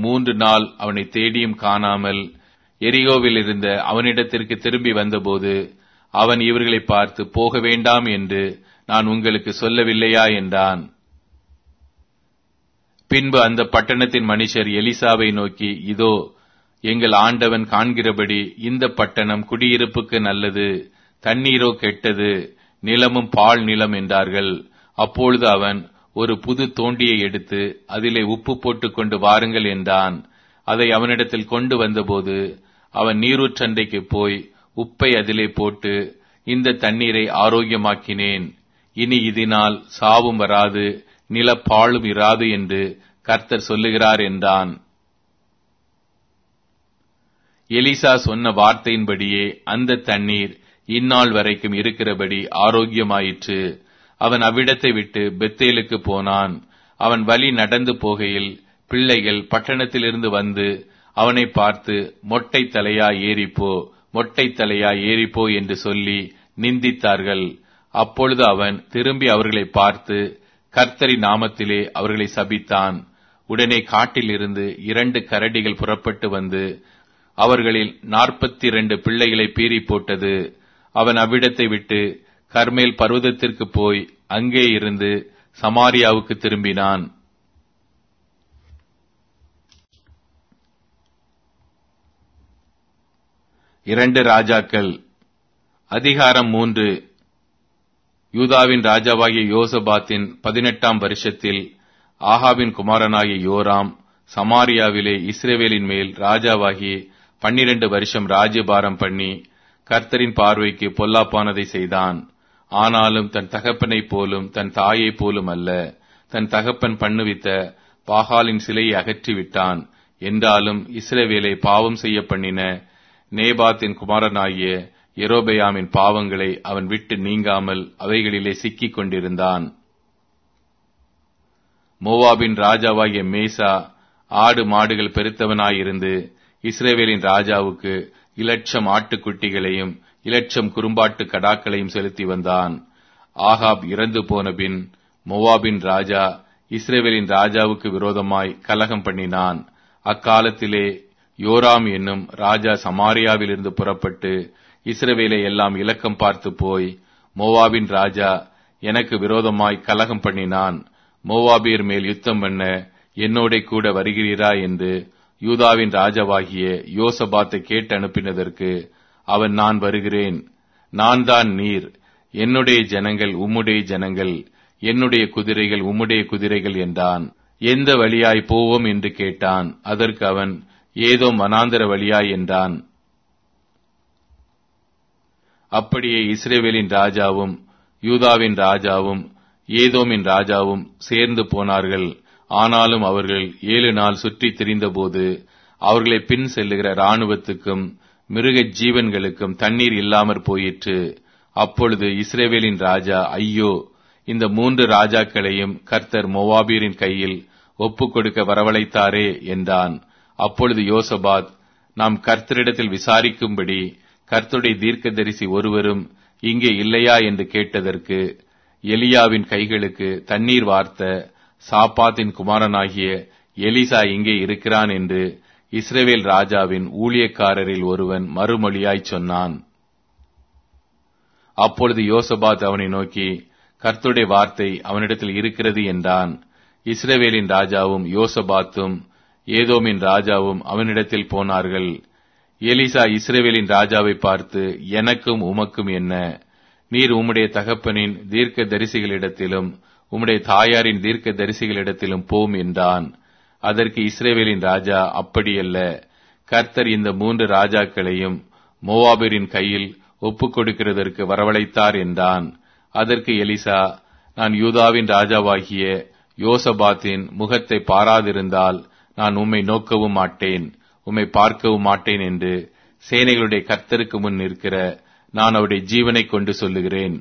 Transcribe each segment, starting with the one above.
மூன்று நாள் அவனை தேடியும் காணாமல் எரிகோவில் இருந்த அவனிடத்திற்கு திரும்பி வந்தபோது அவன் இவர்களை பார்த்து போக வேண்டாம் என்று நான் உங்களுக்கு சொல்லவில்லையா என்றான் பின்பு அந்த பட்டணத்தின் மனுஷர் எலிசாவை நோக்கி இதோ எங்கள் ஆண்டவன் காண்கிறபடி இந்த பட்டணம் குடியிருப்புக்கு நல்லது தண்ணீரோ கெட்டது நிலமும் பால் நிலம் என்றார்கள் அப்பொழுது அவன் ஒரு புது தோண்டியை எடுத்து அதிலே உப்பு போட்டுக் கொண்டு வாருங்கள் என்றான் அதை அவனிடத்தில் கொண்டு வந்தபோது அவன் நீரூற்றண்டைக்கு போய் உப்பை அதிலே போட்டு இந்த தண்ணீரை ஆரோக்கியமாக்கினேன் இனி இதனால் சாவும் வராது நிலப்பாழும் இராது என்று கர்த்தர் சொல்லுகிறார் என்றான் எலிசா சொன்ன வார்த்தையின்படியே அந்த தண்ணீர் இந்நாள் வரைக்கும் இருக்கிறபடி ஆரோக்கியமாயிற்று அவன் அவ்விடத்தை விட்டு பெத்தேலுக்கு போனான் அவன் வழி நடந்து போகையில் பிள்ளைகள் பட்டணத்திலிருந்து வந்து அவனை பார்த்து மொட்டை தலையா ஏறிப்போ மொட்டை தலையா ஏறிப்போ என்று சொல்லி நிந்தித்தார்கள் அப்பொழுது அவன் திரும்பி அவர்களை பார்த்து கர்த்தரி நாமத்திலே அவர்களை சபித்தான் உடனே காட்டிலிருந்து இரண்டு கரடிகள் புறப்பட்டு வந்து அவர்களில் நாற்பத்தி இரண்டு பிள்ளைகளை பீறி போட்டது அவன் அவ்விடத்தை விட்டு கர்மேல் பர்வதத்திற்கு போய் அங்கே இருந்து சமாரியாவுக்கு திரும்பினான் இரண்டு ராஜாக்கள் அதிகாரம் மூன்று யூதாவின் ராஜாவாகிய யோசபாத்தின் பதினெட்டாம் வருஷத்தில் ஆகாவின் குமாரனாகிய யோராம் சமாரியாவிலே இஸ்ரேவேலின் மேல் ராஜாவாகி பன்னிரண்டு வருஷம் ராஜ்யபாரம் பண்ணி கர்த்தரின் பார்வைக்கு பொல்லாப்பானதை செய்தான் ஆனாலும் தன் தகப்பனைப் போலும் தன் தாயைப் போலும் அல்ல தன் தகப்பன் பண்ணுவித்த பாகாலின் சிலையை அகற்றிவிட்டான் என்றாலும் இஸ்ரவேலை பாவம் செய்ய பண்ணின நேபாத்தின் குமாரனாகிய எரோபெயாமின் பாவங்களை அவன் விட்டு நீங்காமல் அவைகளிலே சிக்கிக் கொண்டிருந்தான் மோவாபின் ராஜாவாகிய மேசா ஆடு மாடுகள் பெருத்தவனாயிருந்து இஸ்ரேவேலின் ராஜாவுக்கு இலட்சம் ஆட்டுக்குட்டிகளையும் இலட்சம் குறும்பாட்டு கடாக்களையும் செலுத்தி வந்தான் ஆகாப் இறந்து போன பின் மோவாபின் ராஜா இஸ்ரேவேலின் ராஜாவுக்கு விரோதமாய் கலகம் பண்ணினான் அக்காலத்திலே யோராம் என்னும் ராஜா சமாரியாவிலிருந்து புறப்பட்டு இஸ்ரவேலை எல்லாம் இலக்கம் பார்த்து போய் மோவாபின் ராஜா எனக்கு விரோதமாய் கலகம் பண்ணினான் மோவாபியர் மேல் யுத்தம் பண்ண என்னோட கூட வருகிறீரா என்று யூதாவின் ராஜாவாகிய யோசபாத்தை கேட்டு அனுப்பினதற்கு அவன் நான் வருகிறேன் நான் தான் நீர் என்னுடைய ஜனங்கள் உம்முடைய ஜனங்கள் என்னுடைய குதிரைகள் உம்முடைய குதிரைகள் என்றான் எந்த வழியாய் போவோம் என்று கேட்டான் அதற்கு அவன் ஏதோ மனாந்தர வழியாய் என்றான் அப்படியே இஸ்ரேவேலின் ராஜாவும் யூதாவின் ராஜாவும் ஏதோமின் ராஜாவும் சேர்ந்து போனார்கள் ஆனாலும் அவர்கள் ஏழு நாள் சுற்றி திரிந்தபோது அவர்களை பின் செல்லுகிற இராணுவத்துக்கும் மிருக ஜீவன்களுக்கும் தண்ணீர் இல்லாமற் போயிற்று அப்பொழுது இஸ்ரேவேலின் ராஜா ஐயோ இந்த மூன்று ராஜாக்களையும் கர்த்தர் மோவாபியரின் கையில் ஒப்புக் கொடுக்க வரவழைத்தாரே என்றான் அப்பொழுது யோசபாத் நாம் கர்த்தரிடத்தில் விசாரிக்கும்படி கர்த்தருடைய தீர்க்கதரிசி ஒருவரும் இங்கே இல்லையா என்று கேட்டதற்கு எலியாவின் கைகளுக்கு தண்ணீர் வார்த்த சாப்பாத்தின் குமாரனாகிய எலிசா இங்கே இருக்கிறான் என்று இஸ்ரேவேல் ராஜாவின் ஊழியக்காரரில் ஒருவன் மறுமொழியாய் சொன்னான் அப்பொழுது யோசபாத் அவனை நோக்கி கர்த்துடைய வார்த்தை அவனிடத்தில் இருக்கிறது என்றான் இஸ்ரவேலின் ராஜாவும் யோசபாத்தும் ஏதோமின் ராஜாவும் அவனிடத்தில் போனார்கள் எலிசா இஸ்ரேவேலின் ராஜாவை பார்த்து எனக்கும் உமக்கும் என்ன நீர் உம்முடைய தகப்பனின் தீர்க்க தரிசிகளிடத்திலும் உம்முடைய தாயாரின் தீர்க்க தரிசிகளிடத்திலும் போம் என்றான் அதற்கு இஸ்ரேவேலின் ராஜா அப்படியல்ல கர்த்தர் இந்த மூன்று ராஜாக்களையும் மோவாபிரின் கையில் ஒப்புக் கொடுக்கிறதற்கு வரவழைத்தார் என்றான் அதற்கு எலிசா நான் யூதாவின் ராஜாவாகிய யோசபாத்தின் முகத்தை பாராதிருந்தால் நான் உம்மை நோக்கவும் மாட்டேன் உம்மை பார்க்கவும் மாட்டேன் என்று சேனைகளுடைய கர்த்தருக்கு முன் நிற்கிற நான் அவருடைய ஜீவனை கொண்டு சொல்லுகிறேன்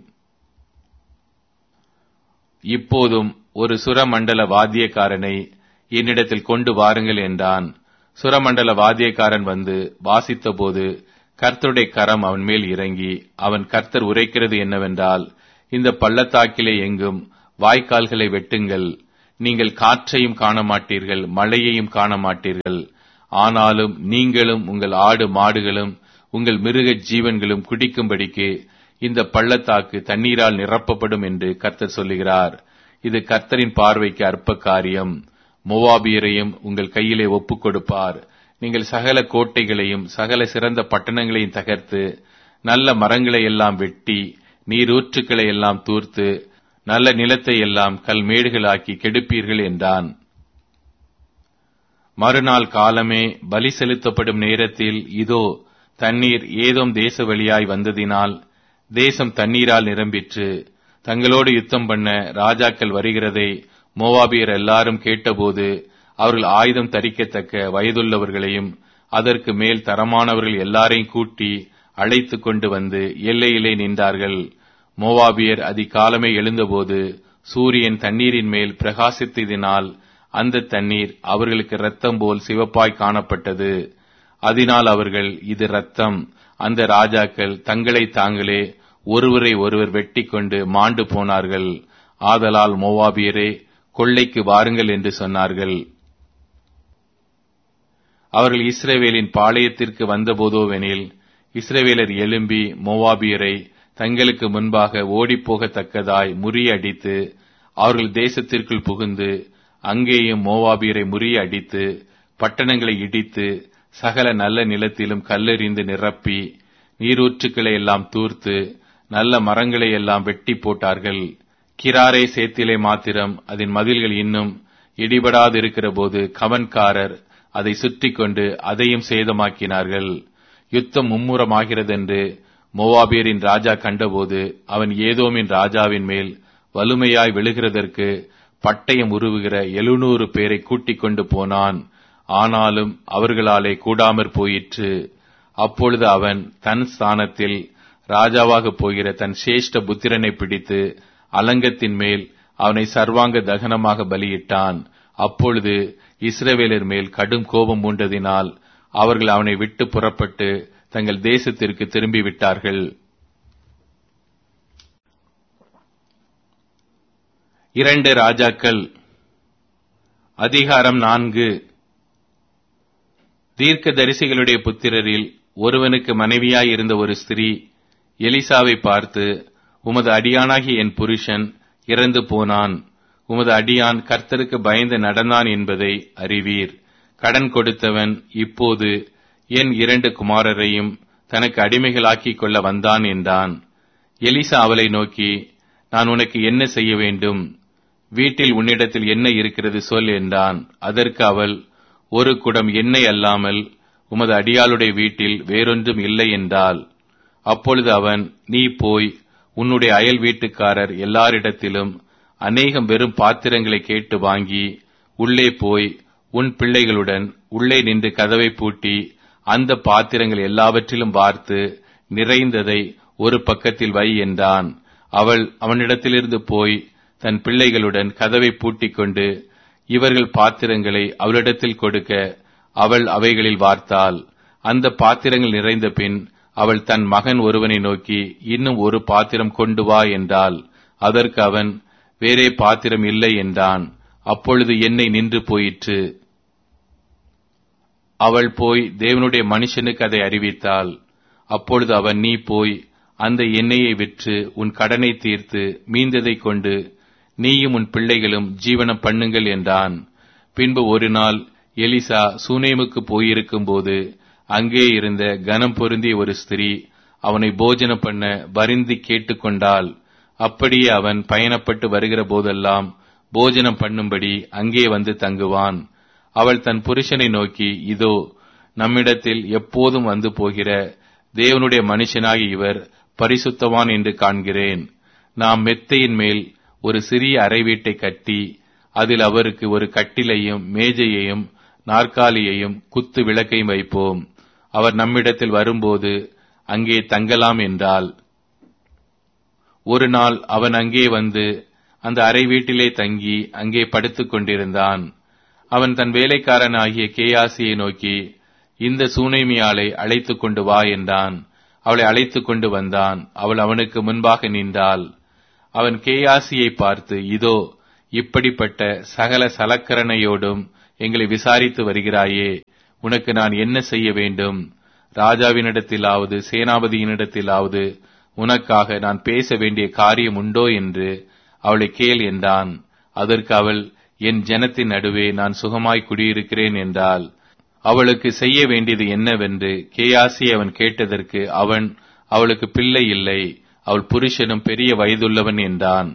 இப்போதும் ஒரு சுரமண்டல வாத்தியக்காரனை என்னிடத்தில் கொண்டு வாருங்கள் என்றான் சுரமண்டல வாத்தியக்காரன் வந்து வாசித்தபோது கர்த்தருடைய கரம் அவன் மேல் இறங்கி அவன் கர்த்தர் உரைக்கிறது என்னவென்றால் இந்த பள்ளத்தாக்கிலே எங்கும் வாய்க்கால்களை வெட்டுங்கள் நீங்கள் காற்றையும் காண மாட்டீர்கள் மழையையும் காண மாட்டீர்கள் ஆனாலும் நீங்களும் உங்கள் ஆடு மாடுகளும் உங்கள் மிருக ஜீவன்களும் குடிக்கும்படிக்கு இந்த பள்ளத்தாக்கு தண்ணீரால் நிரப்பப்படும் என்று கர்த்தர் சொல்லுகிறார் இது கர்த்தரின் பார்வைக்கு அற்ப காரியம் மோவாபியரையும் உங்கள் கையிலே ஒப்புக் கொடுப்பார் நீங்கள் சகல கோட்டைகளையும் சகல சிறந்த பட்டணங்களையும் தகர்த்து நல்ல மரங்களை எல்லாம் வெட்டி நீரூற்றுக்களை எல்லாம் தூர்த்து நல்ல நிலத்தை எல்லாம் கல்மேடுகளாக்கி கெடுப்பீர்கள் என்றான் மறுநாள் காலமே பலி செலுத்தப்படும் நேரத்தில் இதோ தண்ணீர் ஏதோம் தேச வழியாய் வந்ததினால் தேசம் தண்ணீரால் நிரம்பிற்று தங்களோடு யுத்தம் பண்ண ராஜாக்கள் வருகிறதை மோவாபியர் எல்லாரும் கேட்டபோது அவர்கள் ஆயுதம் தரிக்கத்தக்க வயதுள்ளவர்களையும் அதற்கு மேல் தரமானவர்கள் எல்லாரையும் கூட்டி அழைத்து கொண்டு வந்து எல்லையிலே நின்றார்கள் மோவாபியர் அதிகாலமே எழுந்தபோது சூரியன் தண்ணீரின் மேல் பிரகாசித்ததினால் அந்த தண்ணீர் அவர்களுக்கு இரத்தம் போல் சிவப்பாய் காணப்பட்டது அதனால் அவர்கள் இது ரத்தம் அந்த ராஜாக்கள் தங்களை தாங்களே ஒருவரை ஒருவர் வெட்டி கொண்டு மாண்டு போனார்கள் ஆதலால் மோவாபியரே கொள்ளைக்கு வாருங்கள் என்று சொன்னார்கள் அவர்கள் இஸ்ரேவேலின் பாளையத்திற்கு வந்தபோதோவெனில் இஸ்ரேவேலர் எழும்பி மோவாபியரை தங்களுக்கு முன்பாக ஓடிப்போகத்தக்கதாய் முறியடித்து அவர்கள் தேசத்திற்குள் புகுந்து அங்கேயும் மோவாபியரை முறியடித்து பட்டணங்களை இடித்து சகல நல்ல நிலத்திலும் கல்லெறிந்து நிரப்பி நீரூற்றுக்களை எல்லாம் தூர்த்து நல்ல மரங்களை எல்லாம் வெட்டி போட்டார்கள் கிராரே சேத்திலே மாத்திரம் அதன் மதில்கள் இன்னும் இடிபடாதிருக்கிற போது கவன்காரர் அதை சுற்றி கொண்டு அதையும் சேதமாக்கினார்கள் யுத்தம் மும்முரமாகிறதென்று மோவாபியரின் ராஜா கண்டபோது அவன் ஏதோமின் ராஜாவின் மேல் வலுமையாய் விழுகிறதற்கு பட்டயம் உருவுகிற எழுநூறு பேரை கூட்டிக் கொண்டு போனான் ஆனாலும் அவர்களாலே கூடாமற் போயிற்று அப்பொழுது அவன் தன் ஸ்தானத்தில் ராஜாவாக போகிற தன் சேஷ்ட புத்திரனை பிடித்து அலங்கத்தின் மேல் அவனை சர்வாங்க தகனமாக பலியிட்டான் அப்பொழுது இஸ்ரவேலர் மேல் கடும் கோபம் மூண்டதினால் அவர்கள் அவனை விட்டு புறப்பட்டு தங்கள் தேசத்திற்கு திரும்பி விட்டார்கள் இரண்டு ராஜாக்கள் அதிகாரம் நான்கு தீர்க்க தரிசிகளுடைய புத்திரரில் ஒருவனுக்கு மனைவியாய் இருந்த ஒரு ஸ்திரீ எலிசாவை பார்த்து உமது அடியானாகி என் புருஷன் இறந்து போனான் உமது அடியான் கர்த்தருக்கு பயந்து நடந்தான் என்பதை அறிவீர் கடன் கொடுத்தவன் இப்போது என் இரண்டு குமாரரையும் தனக்கு அடிமைகளாக்கிக் கொள்ள வந்தான் என்றான் எலிசா அவளை நோக்கி நான் உனக்கு என்ன செய்ய வேண்டும் வீட்டில் உன்னிடத்தில் என்ன இருக்கிறது சொல் என்றான் அதற்கு அவள் ஒரு குடம் எண்ணெய் அல்லாமல் உமது அடியாளுடைய வீட்டில் வேறொன்றும் இல்லை என்றாள் அப்பொழுது அவன் நீ போய் உன்னுடைய அயல் வீட்டுக்காரர் எல்லாரிடத்திலும் அநேகம் வெறும் பாத்திரங்களை கேட்டு வாங்கி உள்ளே போய் உன் பிள்ளைகளுடன் உள்ளே நின்று கதவை பூட்டி அந்த பாத்திரங்கள் எல்லாவற்றிலும் பார்த்து நிறைந்ததை ஒரு பக்கத்தில் வை என்றான் அவள் அவனிடத்திலிருந்து போய் தன் பிள்ளைகளுடன் கதவை பூட்டிக் கொண்டு இவர்கள் பாத்திரங்களை அவளிடத்தில் கொடுக்க அவள் அவைகளில் வார்த்தாள் அந்த பாத்திரங்கள் நிறைந்த பின் அவள் தன் மகன் ஒருவனை நோக்கி இன்னும் ஒரு பாத்திரம் கொண்டு வா என்றாள் அதற்கு அவன் வேறே பாத்திரம் இல்லை என்றான் அப்பொழுது எண்ணெய் நின்று போயிற்று அவள் போய் தேவனுடைய மனுஷனுக்கு அதை அறிவித்தாள் அப்பொழுது அவன் நீ போய் அந்த எண்ணெயை விற்று உன் கடனை தீர்த்து மீந்ததைக் கொண்டு நீயும் உன் பிள்ளைகளும் ஜீவனம் பண்ணுங்கள் என்றான் பின்பு ஒரு நாள் எலிசா சூனேமுக்கு போயிருக்கும் போது அங்கே இருந்த கனம் பொருந்திய ஒரு ஸ்திரீ அவனை போஜனம் பண்ண வருந்தி கேட்டுக்கொண்டாள் அப்படியே அவன் பயணப்பட்டு வருகிற போதெல்லாம் போஜனம் பண்ணும்படி அங்கே வந்து தங்குவான் அவள் தன் புருஷனை நோக்கி இதோ நம்மிடத்தில் எப்போதும் வந்து போகிற தேவனுடைய மனுஷனாகி இவர் பரிசுத்தவான் என்று காண்கிறேன் நாம் மெத்தையின் மேல் ஒரு சிறிய அறை வீட்டை கட்டி அதில் அவருக்கு ஒரு கட்டிலையும் மேஜையையும் நாற்காலியையும் குத்து விளக்கையும் வைப்போம் அவர் நம்மிடத்தில் வரும்போது அங்கே தங்கலாம் என்றால் ஒரு நாள் அவன் அங்கே வந்து அந்த அறை வீட்டிலே தங்கி அங்கே படுத்துக் கொண்டிருந்தான் அவன் தன் வேலைக்காரன் ஆகிய கேயாசியை நோக்கி இந்த சூனைமியாளை அழைத்துக் கொண்டு வா என்றான் அவளை அழைத்துக் கொண்டு வந்தான் அவள் அவனுக்கு முன்பாக நின்றாள் அவன் கேயாசியை பார்த்து இதோ இப்படிப்பட்ட சகல சலக்கரணையோடும் எங்களை விசாரித்து வருகிறாயே உனக்கு நான் என்ன செய்ய வேண்டும் ராஜாவினிடத்திலாவது சேனாபதியினிடத்திலாவது உனக்காக நான் பேச வேண்டிய காரியம் உண்டோ என்று அவளை கேள் என்றான் அதற்கு அவள் என் ஜனத்தின் நடுவே நான் சுகமாய் குடியிருக்கிறேன் என்றால் அவளுக்கு செய்ய வேண்டியது என்னவென்று கேயாசி அவன் கேட்டதற்கு அவன் அவளுக்கு பிள்ளை இல்லை அவள் புருஷனும் பெரிய வயதுள்ளவன் என்றான்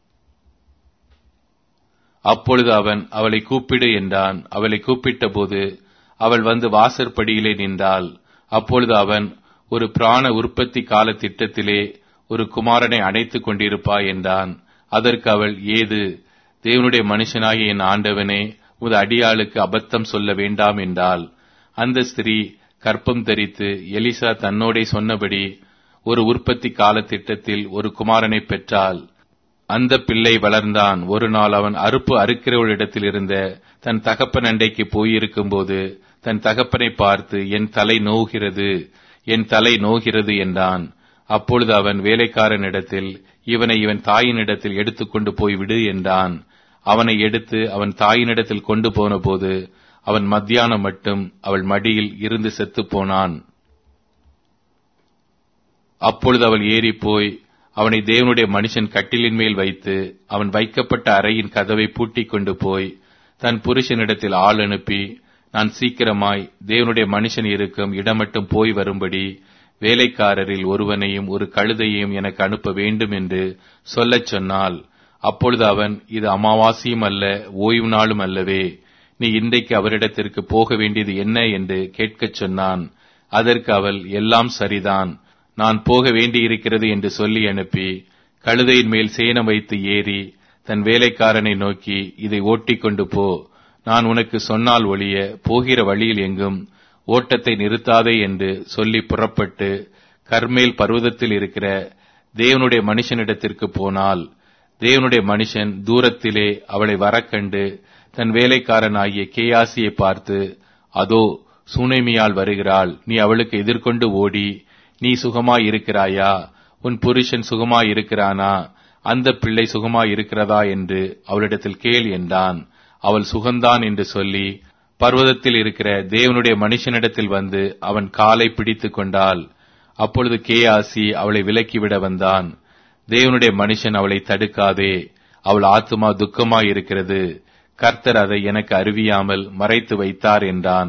அப்பொழுது அவன் அவளை கூப்பிடு என்றான் அவளை கூப்பிட்ட போது அவள் வந்து வாசற்படியிலே நின்றாள் அப்பொழுது அவன் ஒரு பிராண உற்பத்தி கால திட்டத்திலே ஒரு குமாரனை அடைத்துக் கொண்டிருப்பாய் என்றான் அதற்கு அவள் ஏது தேவனுடைய மனுஷனாகிய என் ஆண்டவனே உமது அடியாளுக்கு அபத்தம் சொல்ல வேண்டாம் என்றால் அந்த ஸ்திரீ கற்பம் தரித்து எலிசா தன்னோடே சொன்னபடி ஒரு உற்பத்தி கால திட்டத்தில் ஒரு குமாரனை பெற்றாள் அந்த பிள்ளை வளர்ந்தான் ஒரு நாள் அவன் அறுப்பு அறுக்கிறவளிடத்தில் இருந்த தன் தகப்பன் அண்டைக்கு போயிருக்கும்போது தன் தகப்பனை பார்த்து என் தலை நோகிறது என் தலை நோகிறது என்றான் அப்பொழுது அவன் வேலைக்காரனிடத்தில் இவனை இவன் தாயினிடத்தில் எடுத்துக்கொண்டு போய் விடு என்றான் அவனை எடுத்து அவன் தாயினிடத்தில் கொண்டு போன போது அவன் மத்தியானம் மட்டும் அவள் மடியில் இருந்து செத்துப் போனான் அப்பொழுது அவள் ஏறி போய் அவனை தேவனுடைய மனுஷன் கட்டிலின் மேல் வைத்து அவன் வைக்கப்பட்ட அறையின் கதவை பூட்டிக் கொண்டு போய் தன் புருஷனிடத்தில் ஆள் அனுப்பி நான் சீக்கிரமாய் தேவனுடைய மனுஷன் இருக்கும் இடம் மட்டும் போய் வரும்படி வேலைக்காரரில் ஒருவனையும் ஒரு கழுதையையும் எனக்கு அனுப்ப வேண்டும் என்று சொல்லச் சொன்னால் அப்பொழுது அவன் இது அமாவாசியும் அல்ல ஓய்வு நாளும் அல்லவே நீ இன்றைக்கு அவரிடத்திற்கு போக வேண்டியது என்ன என்று கேட்கச் சொன்னான் அதற்கு அவள் எல்லாம் சரிதான் நான் போக வேண்டியிருக்கிறது என்று சொல்லி அனுப்பி கழுதையின் மேல் சேனம் வைத்து ஏறி தன் வேலைக்காரனை நோக்கி இதை ஓட்டிக் கொண்டு போ நான் உனக்கு சொன்னால் ஒழிய போகிற வழியில் எங்கும் ஓட்டத்தை நிறுத்தாதே என்று சொல்லி புறப்பட்டு கர்மேல் பர்வதத்தில் இருக்கிற தேவனுடைய மனுஷனிடத்திற்கு போனால் தேவனுடைய மனுஷன் தூரத்திலே அவளை வரக்கண்டு தன் வேலைக்காரனாகிய கேயாசியை பார்த்து அதோ சூனேமியால் வருகிறாள் நீ அவளுக்கு எதிர்கொண்டு ஓடி நீ சுகமாய் இருக்கிறாயா உன் புருஷன் சுகமாய் இருக்கிறானா அந்த பிள்ளை சுகமாய் இருக்கிறதா என்று அவளிடத்தில் கேள் என்றான் அவள் சுகந்தான் என்று சொல்லி பர்வதத்தில் இருக்கிற தேவனுடைய மனுஷனிடத்தில் வந்து அவன் காலை பிடித்துக் கொண்டாள் அப்பொழுது கேயாசி அவளை விலக்கிவிட வந்தான் தேவனுடைய மனுஷன் அவளை தடுக்காதே அவள் ஆத்துமா துக்கமாய் இருக்கிறது கர்த்தர் அதை எனக்கு அறிவியாமல் மறைத்து வைத்தார் என்றான்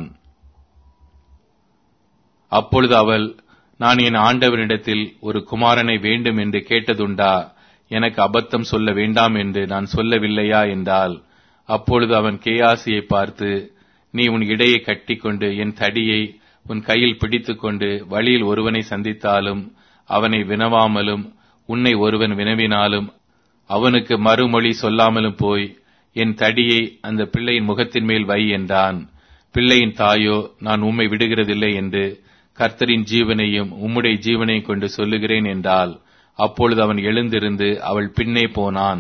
அப்பொழுது அவள் நான் என் ஆண்டவனிடத்தில் ஒரு குமாரனை வேண்டும் என்று கேட்டதுண்டா எனக்கு அபத்தம் சொல்ல வேண்டாம் என்று நான் சொல்லவில்லையா என்றால் அப்பொழுது அவன் கேயாசியை பார்த்து நீ உன் இடையை கட்டிக்கொண்டு என் தடியை உன் கையில் பிடித்துக்கொண்டு வழியில் ஒருவனை சந்தித்தாலும் அவனை வினவாமலும் உன்னை ஒருவன் வினவினாலும் அவனுக்கு மறுமொழி சொல்லாமலும் போய் என் தடியை அந்த பிள்ளையின் முகத்தின் மேல் வை என்றான் பிள்ளையின் தாயோ நான் உம்மை விடுகிறதில்லை என்று கர்த்தரின் ஜீவனையும் உம்முடைய ஜீவனையும் கொண்டு சொல்லுகிறேன் என்றால் அப்பொழுது அவன் எழுந்திருந்து அவள் பின்னே போனான்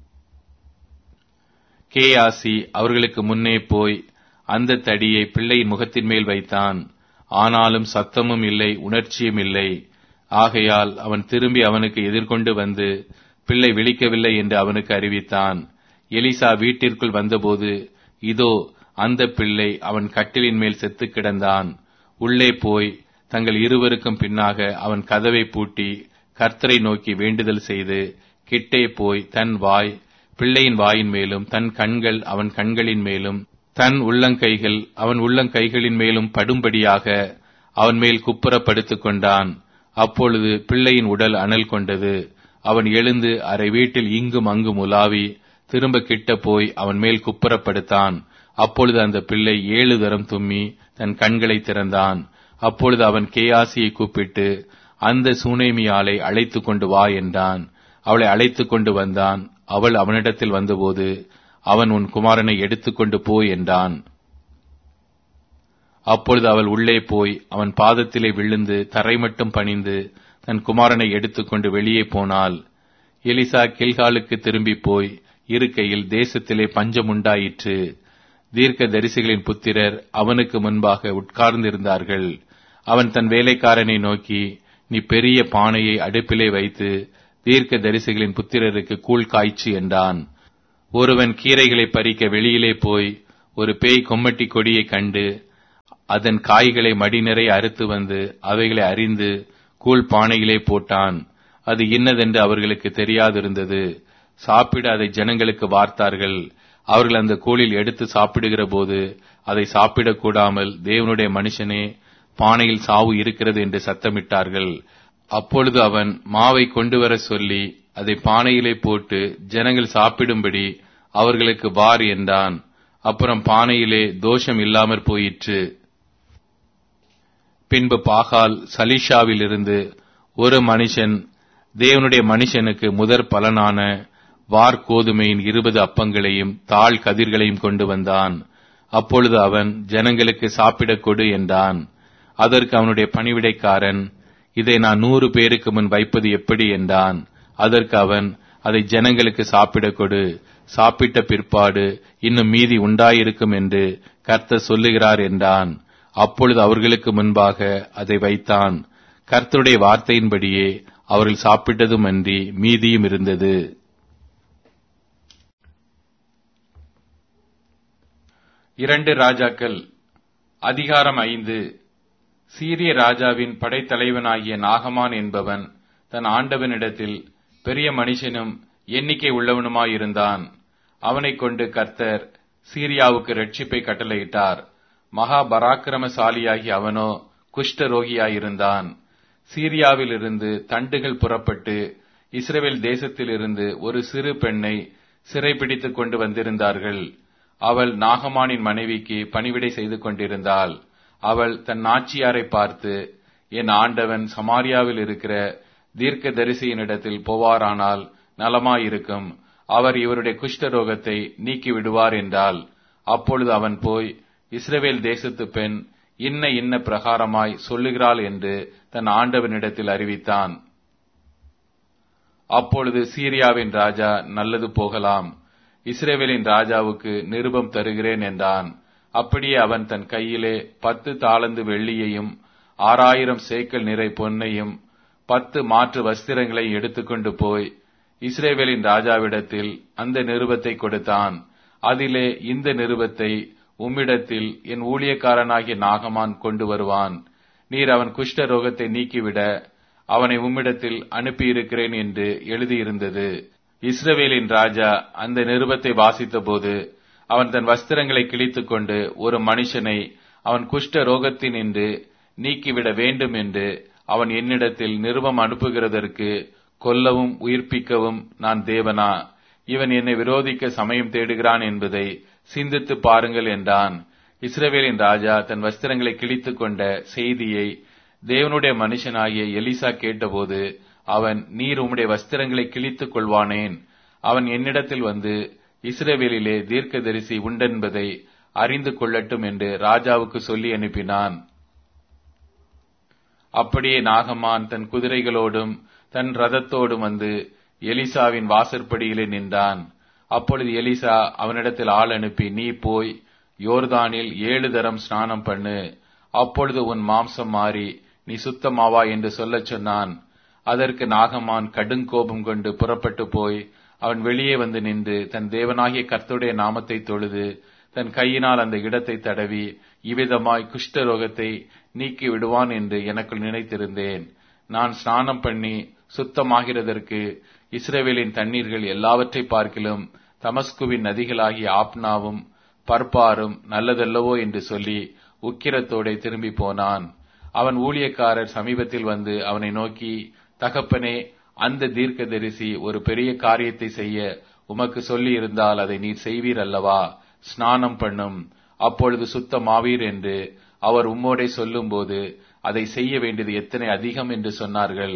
கேயாசி அவர்களுக்கு முன்னே போய் அந்த தடியை பிள்ளையின் முகத்தின் மேல் வைத்தான் ஆனாலும் சத்தமும் இல்லை உணர்ச்சியும் இல்லை ஆகையால் அவன் திரும்பி அவனுக்கு எதிர்கொண்டு வந்து பிள்ளை விழிக்கவில்லை என்று அவனுக்கு அறிவித்தான் எலிசா வீட்டிற்குள் வந்தபோது இதோ அந்த பிள்ளை அவன் கட்டிலின் மேல் செத்து கிடந்தான் உள்ளே போய் தங்கள் இருவருக்கும் பின்னாக அவன் கதவை பூட்டி கர்த்தரை நோக்கி வேண்டுதல் செய்து கிட்டே போய் தன் வாய் பிள்ளையின் வாயின் மேலும் தன் கண்கள் அவன் கண்களின் மேலும் தன் உள்ளங்கைகள் அவன் உள்ளங்கைகளின் மேலும் படும்படியாக அவன் மேல் குப்புற படுத்துக் கொண்டான் அப்பொழுது பிள்ளையின் உடல் அனல் கொண்டது அவன் எழுந்து அரை வீட்டில் இங்கும் அங்கும் உலாவி திரும்ப கிட்ட போய் அவன் மேல் குப்புறப்படுத்தான் அப்பொழுது அந்த பிள்ளை ஏழு தரம் தும்மி தன் கண்களை திறந்தான் அப்பொழுது அவன் கேயாசியை கூப்பிட்டு அந்த சூனேமியாலை அழைத்து கொண்டு வா என்றான் அவளை அழைத்து கொண்டு வந்தான் அவள் அவனிடத்தில் வந்தபோது அவன் உன் குமாரனை எடுத்துக்கொண்டு போ என்றான் அப்பொழுது அவள் உள்ளே போய் அவன் பாதத்திலே விழுந்து தரை மட்டும் பணிந்து தன் குமாரனை எடுத்துக்கொண்டு வெளியே போனாள் எலிசா கில்காலுக்கு திரும்பி போய் இருக்கையில் தேசத்திலே பஞ்சம் உண்டாயிற்று தீர்க்க தரிசிகளின் புத்திரர் அவனுக்கு முன்பாக உட்கார்ந்திருந்தார்கள் அவன் தன் வேலைக்காரனை நோக்கி நீ பெரிய பானையை அடுப்பிலே வைத்து தீர்க்க தரிசிகளின் புத்திரருக்கு கூழ் காய்ச்சி என்றான் ஒருவன் கீரைகளை பறிக்க வெளியிலே போய் ஒரு பேய் கொம்மட்டி கொடியை கண்டு அதன் காய்களை மடி நிறைய அறுத்து வந்து அவைகளை அறிந்து கூழ் பானையிலே போட்டான் அது இன்னதென்று அவர்களுக்கு தெரியாதிருந்தது சாப்பிட அதை ஜனங்களுக்கு வார்த்தார்கள் அவர்கள் அந்த கூழில் எடுத்து சாப்பிடுகிற போது அதை சாப்பிடக்கூடாமல் தேவனுடைய மனுஷனே பானையில் சாவு இருக்கிறது என்று சத்தமிட்டார்கள் அப்பொழுது அவன் மாவை கொண்டு வர சொல்லி அதை பானையிலே போட்டு ஜனங்கள் சாப்பிடும்படி அவர்களுக்கு வார் என்றான் அப்புறம் பானையிலே தோஷம் இல்லாமற் போயிற்று பின்பு பாகால் சலீஷாவிலிருந்து ஒரு மனுஷன் தேவனுடைய மனுஷனுக்கு முதற் பலனான வார் கோதுமையின் இருபது அப்பங்களையும் தாழ் கதிர்களையும் கொண்டு வந்தான் அப்பொழுது அவன் ஜனங்களுக்கு சாப்பிடக் கொடு என்றான் அதற்கு அவனுடைய பணிவிடைக்காரன் இதை நான் நூறு பேருக்கு முன் வைப்பது எப்படி என்றான் அதற்கு அவன் அதை ஜனங்களுக்கு சாப்பிடக் கொடு சாப்பிட்ட பிற்பாடு இன்னும் மீதி உண்டாயிருக்கும் என்று கர்த்தர் சொல்லுகிறார் என்றான் அப்பொழுது அவர்களுக்கு முன்பாக அதை வைத்தான் கர்த்தருடைய வார்த்தையின்படியே அவர்கள் சாப்பிட்டதும் அன்றி மீதியும் இருந்தது இரண்டு ராஜாக்கள் அதிகாரம் ஐந்து சீரிய ராஜாவின் படைத்தலைவனாகிய நாகமான் என்பவன் தன் ஆண்டவனிடத்தில் பெரிய மனுஷனும் எண்ணிக்கை உள்ளவனுமாயிருந்தான் அவனைக் கொண்டு கர்த்தர் சீரியாவுக்கு ரட்சிப்பை கட்டளையிட்டார் மகா பராக்கிரமசாலியாகி அவனோ குஷ்டரோகியாயிருந்தான் சீரியாவிலிருந்து தண்டுகள் புறப்பட்டு இஸ்ரேல் தேசத்திலிருந்து ஒரு சிறு பெண்ணை சிறைபிடித்துக் கொண்டு வந்திருந்தார்கள் அவள் நாகமானின் மனைவிக்கு பணிவிடை செய்து கொண்டிருந்தாள் அவள் தன் நாச்சியாரை பார்த்து என் ஆண்டவன் சமாரியாவில் இருக்கிற தீர்க்க தரிசியினிடத்தில் போவாரானால் நலமாயிருக்கும் அவர் இவருடைய குஷ்டரோகத்தை நீக்கி விடுவார் என்றால் அப்பொழுது அவன் போய் இஸ்ரவேல் தேசத்து பெண் இன்ன இன்ன பிரகாரமாய் சொல்லுகிறாள் என்று தன் ஆண்டவனிடத்தில் அறிவித்தான் அப்பொழுது சீரியாவின் ராஜா நல்லது போகலாம் இஸ்ரேவேலின் ராஜாவுக்கு நிருபம் தருகிறேன் என்றான் அப்படியே அவன் தன் கையிலே பத்து தாளந்து வெள்ளியையும் ஆறாயிரம் சேக்கல் நிறை பொன்னையும் பத்து மாற்று வஸ்திரங்களை எடுத்துக்கொண்டு போய் இஸ்ரேவேலின் ராஜாவிடத்தில் அந்த நிருபத்தை கொடுத்தான் அதிலே இந்த நிருபத்தை உம்மிடத்தில் என் ஊழியக்காரனாகிய நாகமான் கொண்டு வருவான் நீர் அவன் குஷ்ட ரோகத்தை நீக்கிவிட அவனை உம்மிடத்தில் அனுப்பியிருக்கிறேன் என்று எழுதியிருந்தது இஸ்ரவேலின் ராஜா அந்த நிருபத்தை வாசித்தபோது அவன் தன் வஸ்திரங்களை கிழித்துக் கொண்டு ஒரு மனுஷனை அவன் குஷ்ட ரோகத்தின் என்று நீக்கிவிட வேண்டும் என்று அவன் என்னிடத்தில் நிருபம் அனுப்புகிறதற்கு கொல்லவும் உயிர்ப்பிக்கவும் நான் தேவனா இவன் என்னை விரோதிக்க சமயம் தேடுகிறான் என்பதை சிந்தித்து பாருங்கள் என்றான் இஸ்ரவேலின் ராஜா தன் வஸ்திரங்களை கிழித்துக் கொண்ட செய்தியை தேவனுடைய மனுஷனாகிய எலிசா கேட்டபோது அவன் நீர் உம்முடைய வஸ்திரங்களை கிழித்துக் கொள்வானேன் அவன் என்னிடத்தில் வந்து இஸ்ரவேலிலே தீர்க்கதரிசி உண்டென்பதை அறிந்து கொள்ளட்டும் என்று ராஜாவுக்கு சொல்லி அனுப்பினான் அப்படியே நாகமான் தன் குதிரைகளோடும் தன் ரதத்தோடும் வந்து எலிசாவின் வாசற்படியிலே நின்றான் அப்பொழுது எலிசா அவனிடத்தில் ஆள் அனுப்பி நீ போய் யோர்தானில் ஏழு தரம் ஸ்நானம் பண்ணு அப்பொழுது உன் மாம்சம் மாறி நீ சுத்தமாவா என்று சொல்லச் சொன்னான் அதற்கு நாகமான் கடுங்கோபம் கொண்டு புறப்பட்டு போய் அவன் வெளியே வந்து நின்று தன் தேவனாகிய கர்த்தருடைய நாமத்தை தொழுது தன் கையினால் அந்த இடத்தை தடவி இவ்விதமாய் குஷ்டரோகத்தை நீக்கி விடுவான் என்று எனக்குள் நினைத்திருந்தேன் நான் ஸ்நானம் பண்ணி சுத்தமாகிறதற்கு இஸ்ரேவேலின் தண்ணீர்கள் எல்லாவற்றை பார்க்கிலும் தமஸ்குவின் நதிகளாகிய ஆப்னாவும் பர்பாரும் நல்லதல்லவோ என்று சொல்லி உக்கிரத்தோടെ திரும்பி போனான் அவன் ஊழியக்காரர் சமீபத்தில் வந்து அவனை நோக்கி தகப்பனே அந்த தீர்க்கதரிசி ஒரு பெரிய காரியத்தை செய்ய உமக்கு சொல்லி இருந்தால் அதை நீர் செய்வீர் அல்லவா ஸ்நானம் பண்ணும் அப்பொழுது சுத்தமாவீர் என்று அவர் உம்மோடே சொல்லும்போது அதை செய்ய வேண்டியது எத்தனை அதிகம் என்று சொன்னார்கள்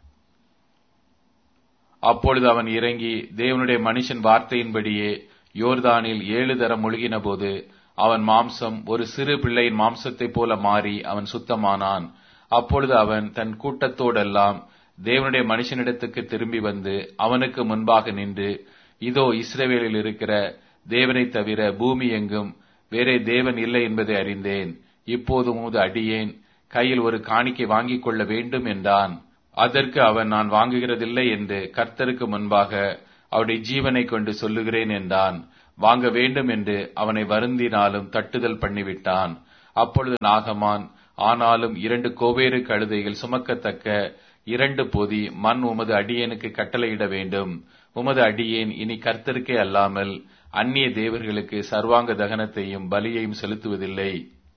அப்பொழுது அவன் இறங்கி தேவனுடைய மனுஷன் வார்த்தையின்படியே யோர்தானில் ஏழு தரம் முழுகின போது அவன் மாம்சம் ஒரு சிறு பிள்ளையின் மாம்சத்தைப் போல மாறி அவன் சுத்தமானான் அப்பொழுது அவன் தன் கூட்டத்தோடெல்லாம் தேவனுடைய மனுஷனிடத்துக்கு திரும்பி வந்து அவனுக்கு முன்பாக நின்று இதோ இஸ்ரவேலில் இருக்கிற தேவனை தவிர பூமி எங்கும் வேறே தேவன் இல்லை என்பதை அறிந்தேன் இப்போது உமது அடியேன் கையில் ஒரு காணிக்கை வாங்கிக் கொள்ள வேண்டும் என்றான் அதற்கு அவன் நான் வாங்குகிறதில்லை என்று கர்த்தருக்கு முன்பாக அவருடைய ஜீவனை கொண்டு சொல்லுகிறேன் என்றான் வாங்க வேண்டும் என்று அவனை வருந்தினாலும் தட்டுதல் பண்ணிவிட்டான் அப்பொழுது நாகமான் ஆனாலும் இரண்டு கோவேறு கழுதைகள் சுமக்கத்தக்க இரண்டு பொதி மண் உமது அடியேனுக்கு கட்டளையிட வேண்டும் உமது அடியேன் இனி கர்த்தருக்கே அல்லாமல் அந்நிய தேவர்களுக்கு சர்வாங்க தகனத்தையும் பலியையும் செலுத்துவதில்லை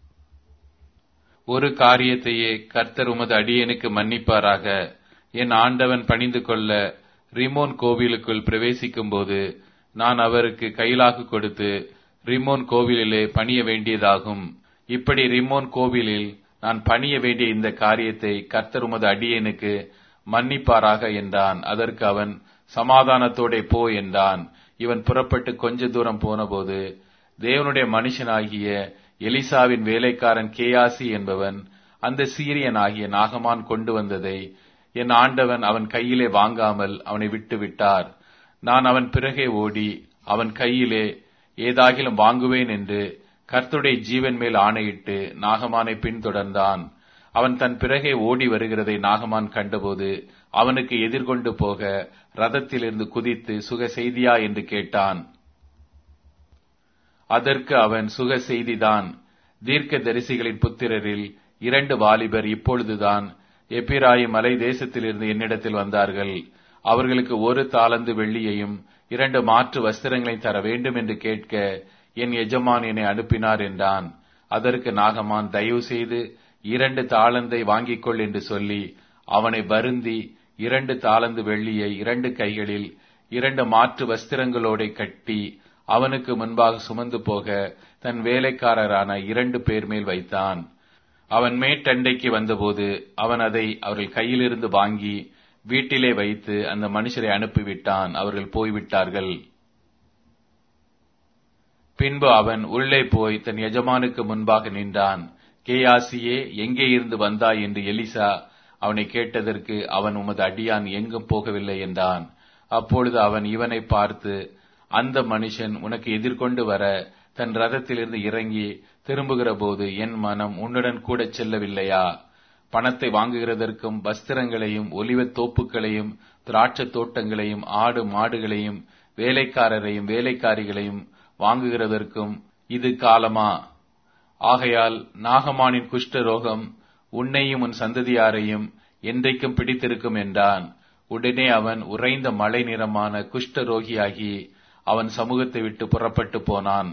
ஒரு காரியத்தையே கர்த்தர் உமது அடியேனுக்கு மன்னிப்பாராக என் ஆண்டவன் பணிந்து கொள்ள ரிமோன் கோவிலுக்குள் பிரவேசிக்கும் போது நான் அவருக்கு கைலாகு கொடுத்து ரிமோன் கோவிலிலே பணிய வேண்டியதாகும் இப்படி ரிமோன் கோவிலில் நான் பணிய வேண்டிய இந்த காரியத்தை கர்த்தர் உமது அடியேனுக்கு மன்னிப்பாராக என்றான் அதற்கு அவன் சமாதானத்தோட போ என்றான் இவன் புறப்பட்டு கொஞ்ச தூரம் போனபோது தேவனுடைய மனுஷனாகிய எலிசாவின் வேலைக்காரன் கேயாசி என்பவன் அந்த சீரியன் ஆகிய நாகமான் கொண்டு வந்ததை என் ஆண்டவன் அவன் கையிலே வாங்காமல் அவனை விட்டு விட்டார் நான் அவன் பிறகே ஓடி அவன் கையிலே ஏதாகிலும் வாங்குவேன் என்று கர்த்துடைய ஜீவன் மேல் ஆணையிட்டு நாகமானை பின்தொடர்ந்தான் அவன் தன் பிறகே ஓடி வருகிறதை நாகமான் கண்டபோது அவனுக்கு எதிர்கொண்டு போக ரதத்திலிருந்து குதித்து சுக செய்தியா என்று கேட்டான் அதற்கு அவன் சுக செய்திதான் தீர்க்க தரிசிகளின் புத்திரரில் இரண்டு வாலிபர் இப்பொழுதுதான் எப்பிராயி மலை தேசத்திலிருந்து என்னிடத்தில் வந்தார்கள் அவர்களுக்கு ஒரு தாளந்து வெள்ளியையும் இரண்டு மாற்று வஸ்திரங்களையும் தர வேண்டும் என்று கேட்க என் எஜமான் என்னை அனுப்பினார் என்றான் அதற்கு நாகமான் தயவு செய்து இரண்டு தாளந்தை வாங்கிக் கொள் என்று சொல்லி அவனை வருந்தி இரண்டு தாளந்து வெள்ளியை இரண்டு கைகளில் இரண்டு மாற்று வஸ்திரங்களோட கட்டி அவனுக்கு முன்பாக சுமந்து போக தன் வேலைக்காரரான இரண்டு பேர் மேல் வைத்தான் அவன் மேட்டண்டைக்கு வந்தபோது அவன் அதை அவர்கள் கையிலிருந்து வாங்கி வீட்டிலே வைத்து அந்த மனுஷரை அனுப்பிவிட்டான் அவர்கள் போய்விட்டார்கள் பின்பு அவன் உள்ளே போய் தன் எஜமானுக்கு முன்பாக நின்றான் கேயாசியே எங்கே இருந்து வந்தாய் என்று எலிசா அவனை கேட்டதற்கு அவன் உமது அடியான் எங்கும் போகவில்லை என்றான் அப்பொழுது அவன் இவனை பார்த்து அந்த மனுஷன் உனக்கு எதிர்கொண்டு வர தன் ரதத்திலிருந்து இறங்கி திரும்புகிற போது என் மனம் உன்னுடன் கூட செல்லவில்லையா பணத்தை வாங்குகிறதற்கும் வஸ்திரங்களையும் ஒலிவத் தோப்புகளையும் திராட்சத் தோட்டங்களையும் ஆடு மாடுகளையும் வேலைக்காரரையும் வேலைக்காரிகளையும் வாங்குகிறதற்கும் இது காலமா ஆகையால் நாகமானின் குஷ்ட ரோகம் உன்னையும் உன் சந்ததியாரையும் என்றைக்கும் பிடித்திருக்கும் என்றான் உடனே அவன் உறைந்த மலை நிறமான குஷ்ட ரோகியாகி அவன் சமூகத்தை விட்டு புறப்பட்டு போனான்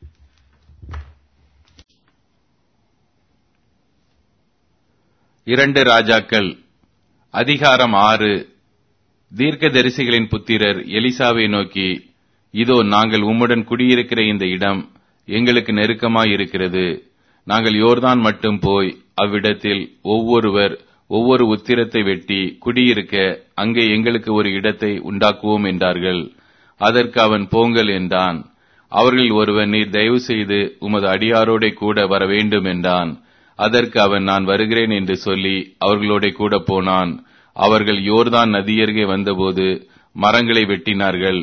இரண்டு ராஜாக்கள் அதிகாரம் ஆறு தீர்க்கதரிசிகளின் புத்திரர் எலிசாவை நோக்கி இதோ நாங்கள் உம்முடன் குடியிருக்கிற இந்த இடம் எங்களுக்கு நெருக்கமாய் இருக்கிறது நாங்கள் யோர்தான் மட்டும் போய் அவ்விடத்தில் ஒவ்வொருவர் ஒவ்வொரு உத்திரத்தை வெட்டி குடியிருக்க அங்கே எங்களுக்கு ஒரு இடத்தை உண்டாக்குவோம் என்றார்கள் அதற்கு அவன் போங்கள் என்றான் அவர்களில் ஒருவன் நீர் தயவு செய்து உமது அடியாரோட கூட வர வேண்டும் என்றான் அதற்கு அவன் நான் வருகிறேன் என்று சொல்லி அவர்களோட கூட போனான் அவர்கள் யோர்தான் நதியருகே வந்தபோது மரங்களை வெட்டினார்கள்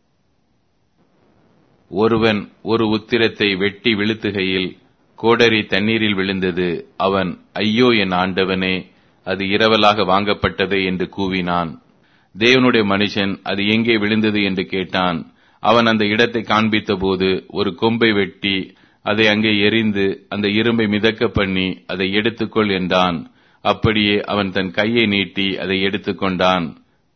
ஒருவன் ஒரு உத்திரத்தை வெட்டி விழுத்துகையில் கோடரி தண்ணீரில் விழுந்தது அவன் ஐயோ என் ஆண்டவனே அது இரவலாக வாங்கப்பட்டதே என்று கூவினான் தேவனுடைய மனுஷன் அது எங்கே விழுந்தது என்று கேட்டான் அவன் அந்த இடத்தை காண்பித்த போது ஒரு கொம்பை வெட்டி அதை அங்கே எரிந்து அந்த இரும்பை மிதக்க பண்ணி அதை எடுத்துக்கொள் என்றான் அப்படியே அவன் தன் கையை நீட்டி அதை எடுத்துக்கொண்டான்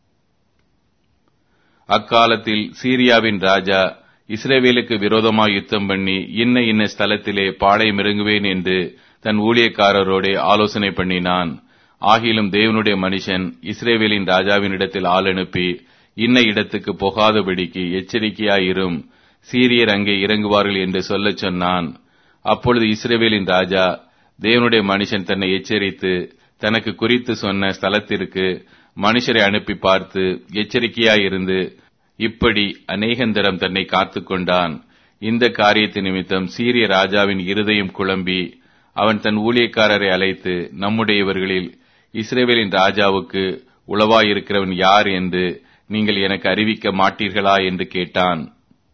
அக்காலத்தில் சீரியாவின் ராஜா இஸ்ரேவேலுக்கு விரோதமாய் யுத்தம் பண்ணி இன்ன இன்ன ஸ்தலத்திலே பாளையம் இறங்குவேன் என்று தன் ஊழியக்காரரோட ஆலோசனை பண்ணினான் ஆகிலும் தேவனுடைய மனுஷன் இஸ்ரேவேலின் ராஜாவினிடத்தில் ஆள் அனுப்பி இன்ன இடத்துக்கு போகாதபடிக்கு எச்சரிக்கையாயிரும் சீரியர் அங்கே இறங்குவார்கள் என்று சொல்லச் சொன்னான் அப்பொழுது இஸ்ரேவேலின் ராஜா தேவனுடைய மனுஷன் தன்னை எச்சரித்து தனக்கு குறித்து சொன்ன ஸ்தலத்திற்கு மனுஷரை அனுப்பி பார்த்து எச்சரிக்கையாயிருந்து இப்படி அநேகந்தரம் தன்னை காத்துக் கொண்டான் இந்த காரியத்து நிமித்தம் சீரிய ராஜாவின் இருதயம் குழம்பி அவன் தன் ஊழியக்காரரை அழைத்து நம்முடையவர்களில் இஸ்ரேவேலின் ராஜாவுக்கு உளவாயிருக்கிறவன் யார் என்று நீங்கள் எனக்கு அறிவிக்க மாட்டீர்களா என்று கேட்டான்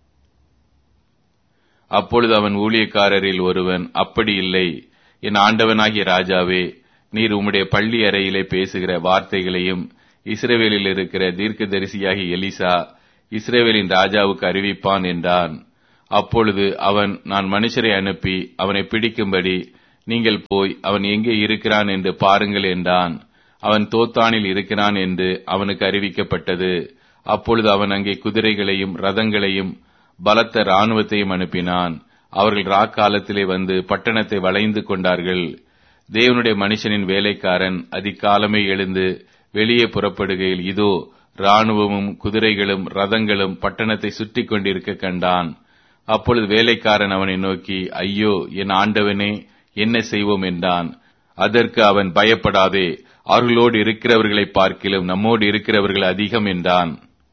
அப்பொழுது அவன் ஊழியக்காரரில் ஒருவன் அப்படி இல்லை என் ஆண்டவனாகிய ராஜாவே நீர் உம்முடைய பள்ளி அறையிலே பேசுகிற வார்த்தைகளையும் இஸ்ரேவேலில் இருக்கிற தீர்க்கதரிசியாகிய எலிசா இஸ்ரேவேலின் ராஜாவுக்கு அறிவிப்பான் என்றான் அப்பொழுது அவன் நான் மனுஷரை அனுப்பி அவனை பிடிக்கும்படி நீங்கள் போய் அவன் எங்கே இருக்கிறான் என்று பாருங்கள் என்றான் அவன் தோத்தானில் இருக்கிறான் என்று அவனுக்கு அறிவிக்கப்பட்டது அப்பொழுது அவன் அங்கே குதிரைகளையும் ரதங்களையும் பலத்த இராணுவத்தையும் அனுப்பினான் அவர்கள் ராக்காலத்திலே வந்து பட்டணத்தை வளைந்து கொண்டார்கள் தேவனுடைய மனுஷனின் வேலைக்காரன் அதிகாலமே எழுந்து வெளியே புறப்படுகையில் இதோ இராணுவமும் குதிரைகளும் ரதங்களும் பட்டணத்தை சுற்றி கொண்டிருக்க கண்டான் அப்பொழுது வேலைக்காரன் அவனை நோக்கி ஐயோ என் ஆண்டவனே என்ன செய்வோம் என்றான் அதற்கு அவன் பயப்படாதே அவர்களோடு இருக்கிறவர்களை பார்க்கிலும் நம்மோடு இருக்கிறவர்கள் அதிகம் என்றான்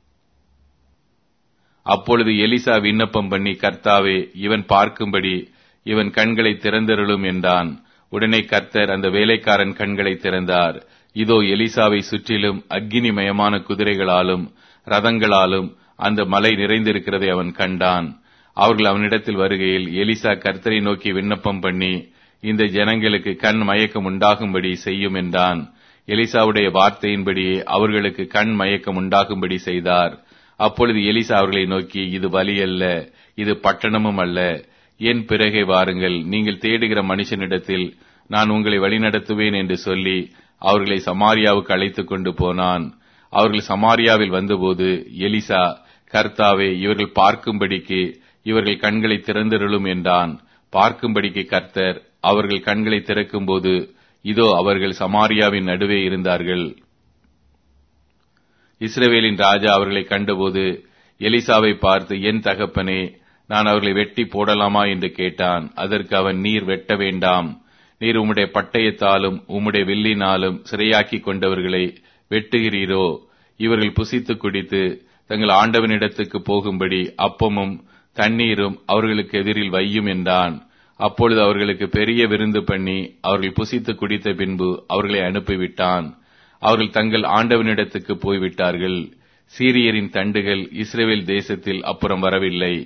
அப்பொழுது எலிசா விண்ணப்பம் பண்ணி கர்த்தாவே இவன் பார்க்கும்படி இவன் கண்களை திறந்தருளும் என்றான் உடனே கர்த்தர் அந்த வேலைக்காரன் கண்களை திறந்தார் இதோ எலிசாவை சுற்றிலும் அக்கினிமயமான குதிரைகளாலும் ரதங்களாலும் அந்த மலை நிறைந்திருக்கிறதை அவன் கண்டான் அவர்கள் அவனிடத்தில் வருகையில் எலிசா கர்த்தரை நோக்கி விண்ணப்பம் பண்ணி இந்த ஜனங்களுக்கு கண் மயக்கம் உண்டாகும்படி செய்யும் என்றான் எலிசாவுடைய வார்த்தையின்படியே அவர்களுக்கு கண் மயக்கம் உண்டாகும்படி செய்தார் அப்பொழுது எலிசா அவர்களை நோக்கி இது வலி அல்ல இது பட்டணமும் அல்ல என் பிறகே வாருங்கள் நீங்கள் தேடுகிற மனுஷனிடத்தில் நான் உங்களை வழிநடத்துவேன் என்று சொல்லி அவர்களை சமாரியாவுக்கு அழைத்துக் கொண்டு போனான் அவர்கள் சமாரியாவில் வந்தபோது எலிசா கர்த்தாவே இவர்கள் பார்க்கும்படிக்கு இவர்கள் கண்களை திறந்திருளும் என்றான் பார்க்கும்படிக்கு கர்த்தர் அவர்கள் கண்களை திறக்கும்போது இதோ அவர்கள் சமாரியாவின் நடுவே இருந்தார்கள் இஸ்ரவேலின் ராஜா அவர்களை கண்டபோது எலிசாவை பார்த்து என் தகப்பனே நான் அவர்களை வெட்டி போடலாமா என்று கேட்டான் அதற்கு அவன் நீர் வெட்ட வேண்டாம் நீர் உம்முடைய பட்டயத்தாலும் உம்முடைய வில்லினாலும் சிறையாக்கி கொண்டவர்களை வெட்டுகிறீரோ இவர்கள் புசித்து குடித்து தங்கள் ஆண்டவனிடத்துக்கு போகும்படி அப்பமும் தண்ணீரும் அவர்களுக்கு எதிரில் வையும் என்றான் அப்பொழுது அவர்களுக்கு பெரிய விருந்து பண்ணி அவர்கள் புசித்து குடித்த பின்பு அவர்களை அனுப்பிவிட்டான் அவர்கள் தங்கள் ஆண்டவனிடத்துக்கு போய்விட்டார்கள் சீரியரின் தண்டுகள் இஸ்ரேல் தேசத்தில் அப்புறம் வரவில்லை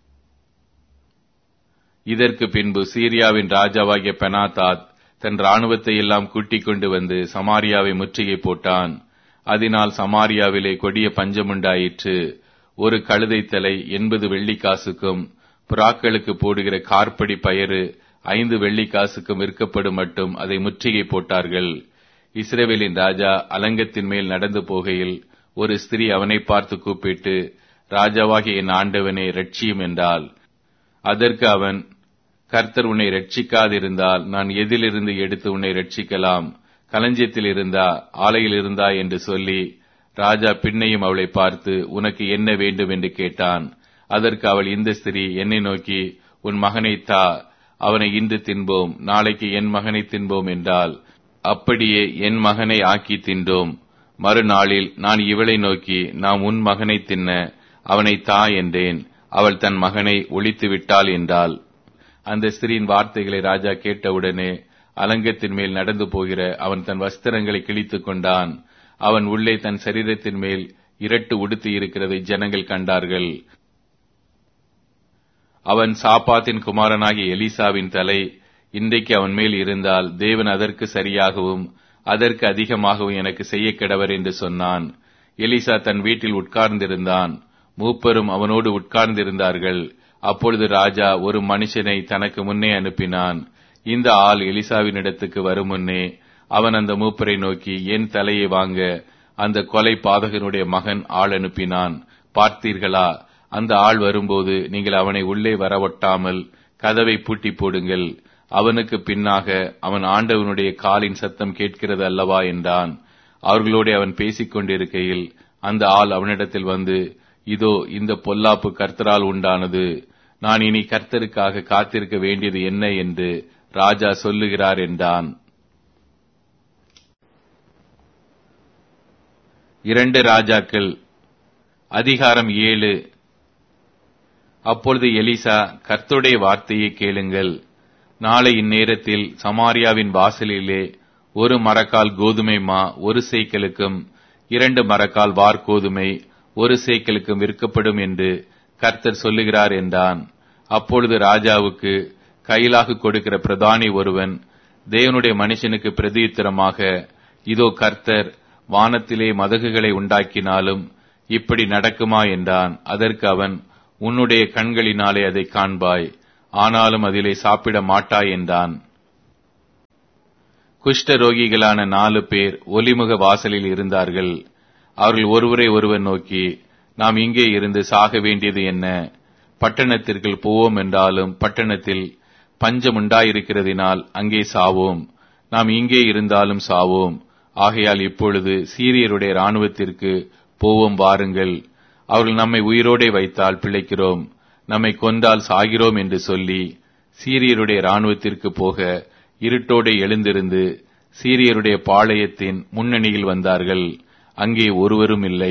இதற்கு பின்பு சீரியாவின் ராஜாவாகிய பெனாதாத் தன் ராணுவத்தை எல்லாம் கூட்டிக் கொண்டு வந்து சமாரியாவை முற்றுகை போட்டான் அதனால் சமாரியாவிலே கொடிய பஞ்சமுண்டாயிற்று ஒரு கழுதை தலை எண்பது வெள்ளிக்காசுக்கும் புறாக்களுக்கு போடுகிற கார்படி பயறு ஐந்து வெள்ளிக்காசுக்கும் விற்கப்படும் மட்டும் அதை முற்றுகை போட்டார்கள் இஸ்ரேவேலின் ராஜா அலங்கத்தின் மேல் நடந்து போகையில் ஒரு ஸ்திரீ அவனை பார்த்து கூப்பிட்டு ராஜாவாகிய என் ஆண்டவனை ரட்சியும் என்றாள் அதற்கு அவன் கர்த்தர் உன்னை ரட்சிக்காதிருந்தால் நான் எதிலிருந்து எடுத்து உன்னை ரட்சிக்கலாம் களஞ்சியத்தில் இருந்தா ஆலையில் இருந்தா என்று சொல்லி ராஜா பின்னையும் அவளை பார்த்து உனக்கு என்ன வேண்டும் என்று கேட்டான் அதற்கு அவள் இந்த ஸ்திரீ என்னை நோக்கி உன் மகனை தா அவனை இன்று தின்போம் நாளைக்கு என் மகனை தின்போம் என்றால் அப்படியே என் மகனை ஆக்கி தின்றோம் மறுநாளில் நான் இவளை நோக்கி நாம் உன் மகனை தின்ன அவனை தா என்றேன் அவள் தன் மகனை ஒழித்து விட்டாள் என்றாள் அந்த ஸ்திரீயின் வார்த்தைகளை ராஜா கேட்டவுடனே அலங்கத்தின் மேல் நடந்து போகிற அவன் தன் வஸ்திரங்களை கிழித்துக் கொண்டான் அவன் உள்ளே தன் சரீரத்தின் மேல் இரட்டு உடுத்தி இருக்கிறதை ஜனங்கள் கண்டார்கள் அவன் சாப்பாத்தின் குமாரனாகிய எலிசாவின் தலை இன்றைக்கு அவன் மேல் இருந்தால் தேவன் அதற்கு சரியாகவும் அதற்கு அதிகமாகவும் எனக்கு செய்ய கிடவர் என்று சொன்னான் எலிசா தன் வீட்டில் உட்கார்ந்திருந்தான் மூப்பரும் அவனோடு உட்கார்ந்திருந்தார்கள் அப்பொழுது ராஜா ஒரு மனுஷனை தனக்கு முன்னே அனுப்பினான் இந்த ஆள் எலிசாவின் இடத்துக்கு வரும் முன்னே அவன் அந்த மூப்பரை நோக்கி என் தலையை வாங்க அந்த கொலை பாதகனுடைய மகன் ஆள் அனுப்பினான் பார்த்தீர்களா அந்த ஆள் வரும்போது நீங்கள் அவனை உள்ளே வரவொட்டாமல் கதவை பூட்டி போடுங்கள் அவனுக்கு பின்னாக அவன் ஆண்டவனுடைய காலின் சத்தம் கேட்கிறது அல்லவா என்றான் அவர்களோடு அவன் பேசிக் கொண்டிருக்கையில் அந்த ஆள் அவனிடத்தில் வந்து இதோ இந்த பொல்லாப்பு கர்த்தரால் உண்டானது நான் இனி கர்த்தருக்காக காத்திருக்க வேண்டியது என்ன என்று ராஜா சொல்லுகிறார் என்றான் இரண்டு ராஜாக்கள் அதிகாரம் ஏழு அப்பொழுது எலிசா கர்த்தருடைய வார்த்தையை கேளுங்கள் நாளை இந்நேரத்தில் சமாரியாவின் வாசலிலே ஒரு மரக்கால் கோதுமை மா ஒரு சேக்கலுக்கும் இரண்டு மரக்கால் வார்கோதுமை ஒரு சேக்கலுக்கும் விற்கப்படும் என்று கர்த்தர் சொல்லுகிறார் என்றான் அப்பொழுது ராஜாவுக்கு கையிலாக கொடுக்கிற பிரதானி ஒருவன் தேவனுடைய மனுஷனுக்கு பிரதியுத்தரமாக இதோ கர்த்தர் வானத்திலே மதகுகளை உண்டாக்கினாலும் இப்படி நடக்குமா என்றான் அதற்கு அவன் உன்னுடைய கண்களினாலே அதை காண்பாய் ஆனாலும் அதிலே சாப்பிட மாட்டாய் என்றான் குஷ்ட ரோகிகளான நாலு பேர் ஒலிமுக வாசலில் இருந்தார்கள் அவர்கள் ஒருவரை ஒருவர் நோக்கி நாம் இங்கே இருந்து சாக வேண்டியது என்ன பட்டணத்திற்குள் போவோம் என்றாலும் பட்டணத்தில் பஞ்சம் உண்டாயிருக்கிறதினால் அங்கே சாவோம் நாம் இங்கே இருந்தாலும் சாவோம் ஆகையால் இப்பொழுது சீரியருடைய இராணுவத்திற்கு போவோம் வாருங்கள் அவர்கள் நம்மை உயிரோடே வைத்தால் பிழைக்கிறோம் நம்மை கொன்றால் சாகிறோம் என்று சொல்லி சீரியருடைய இராணுவத்திற்கு போக இருட்டோடு எழுந்திருந்து சீரியருடைய பாளையத்தின் முன்னணியில் வந்தார்கள் அங்கே ஒருவரும் இல்லை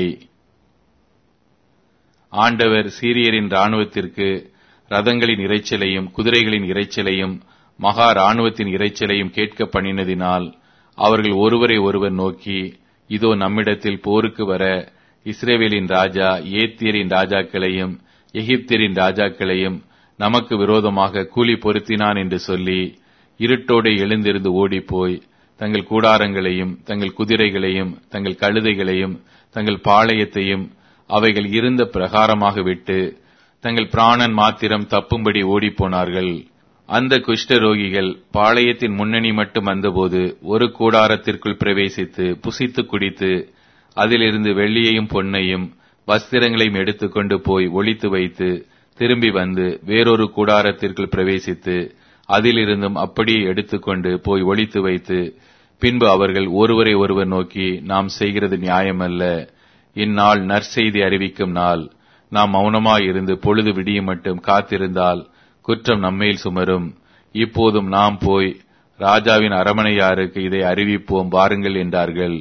ஆண்டவர் சீரியரின் இராணுவத்திற்கு ரதங்களின் இறைச்சலையும் குதிரைகளின் இறைச்சலையும் மகா இராணுவத்தின் இறைச்சலையும் கேட்க பண்ணினதினால் அவர்கள் ஒருவரை ஒருவர் நோக்கி இதோ நம்மிடத்தில் போருக்கு வர இஸ்ரேவேலின் ராஜா ஏத்தியரின் ராஜாக்களையும் எகிப்தியரின் ராஜாக்களையும் நமக்கு விரோதமாக கூலி பொருத்தினான் என்று சொல்லி இருட்டோடு எழுந்திருந்து ஓடிப்போய் தங்கள் கூடாரங்களையும் தங்கள் குதிரைகளையும் தங்கள் கழுதைகளையும் தங்கள் பாளையத்தையும் அவைகள் இருந்த பிரகாரமாக விட்டு தங்கள் பிராணன் மாத்திரம் தப்பும்படி ஓடிப்போனார்கள் அந்த குஷ்டரோகிகள் பாளையத்தின் முன்னணி மட்டும் வந்தபோது ஒரு கூடாரத்திற்குள் பிரவேசித்து புசித்து குடித்து அதிலிருந்து வெள்ளியையும் பொன்னையும் வஸ்திரங்களையும் எடுத்துக்கொண்டு போய் ஒளித்து வைத்து திரும்பி வந்து வேறொரு கூடாரத்திற்குள் பிரவேசித்து அதிலிருந்தும் அப்படியே எடுத்துக்கொண்டு போய் ஒளித்து வைத்து பின்பு அவர்கள் ஒருவரை ஒருவர் நோக்கி நாம் செய்கிறது நியாயமல்ல இந்நாள் நற்செய்தி அறிவிக்கும் நாள் நாம் மௌனமாயிருந்து பொழுது விடியும் மட்டும் காத்திருந்தால் குற்றம் நம்மேல் சுமரும் இப்போதும் நாம் போய் ராஜாவின் அரமனையாருக்கு இதை அறிவிப்போம் வாருங்கள் என்றார்கள்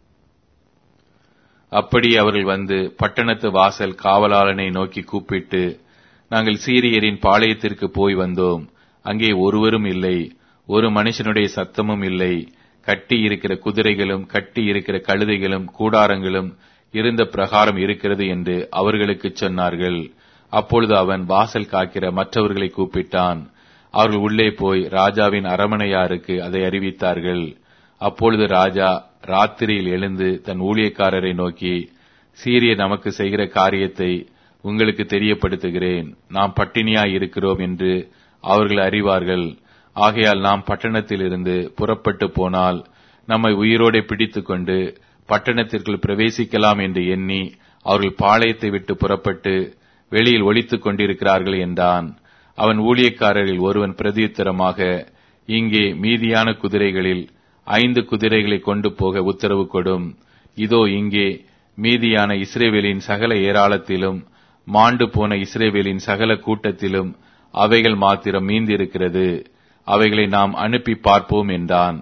அப்படி அவர்கள் வந்து பட்டணத்து வாசல் காவலாளனை நோக்கி கூப்பிட்டு நாங்கள் சீரியரின் பாளையத்திற்கு போய் வந்தோம் அங்கே ஒருவரும் இல்லை ஒரு மனுஷனுடைய சத்தமும் இல்லை கட்டி இருக்கிற குதிரைகளும் கட்டி இருக்கிற கழுதைகளும் கூடாரங்களும் இருந்த பிரகாரம் இருக்கிறது என்று அவர்களுக்கு சொன்னார்கள் அப்பொழுது அவன் வாசல் காக்கிற மற்றவர்களை கூப்பிட்டான் அவர்கள் உள்ளே போய் ராஜாவின் அரமனையாருக்கு அதை அறிவித்தார்கள் அப்பொழுது ராஜா ராத்திரியில் எழுந்து தன் ஊழியக்காரரை நோக்கி சீரிய நமக்கு செய்கிற காரியத்தை உங்களுக்கு தெரியப்படுத்துகிறேன் நாம் பட்டினியாய் இருக்கிறோம் என்று அவர்கள் அறிவார்கள் ஆகையால் நாம் பட்டணத்திலிருந்து புறப்பட்டு போனால் நம்மை உயிரோടെ பிடித்துக்கொண்டு பட்டணத்திற்குள் பிரவேசிக்கலாம் என்று எண்ணி அவர்கள் பாளையத்தை விட்டு புறப்பட்டு வெளியில் ஒளித்துக் கொண்டிருக்கிறார்கள் என்றான் அவன் ஊழியக்காரரில் ஒருவன் பிரதியுத்தரமாக இங்கே மீதியான குதிரைகளில் ஐந்து குதிரைகளை கொண்டு போக உத்தரவு கொடும் இதோ இங்கே மீதியான இஸ்ரேவேலின் சகல ஏராளத்திலும் மாண்டு போன இஸ்ரேவேலின் சகல கூட்டத்திலும் அவைகள் மாத்திரம் மீந்திருக்கிறது அவைகளை நாம் அனுப்பி பார்ப்போம் என்றான்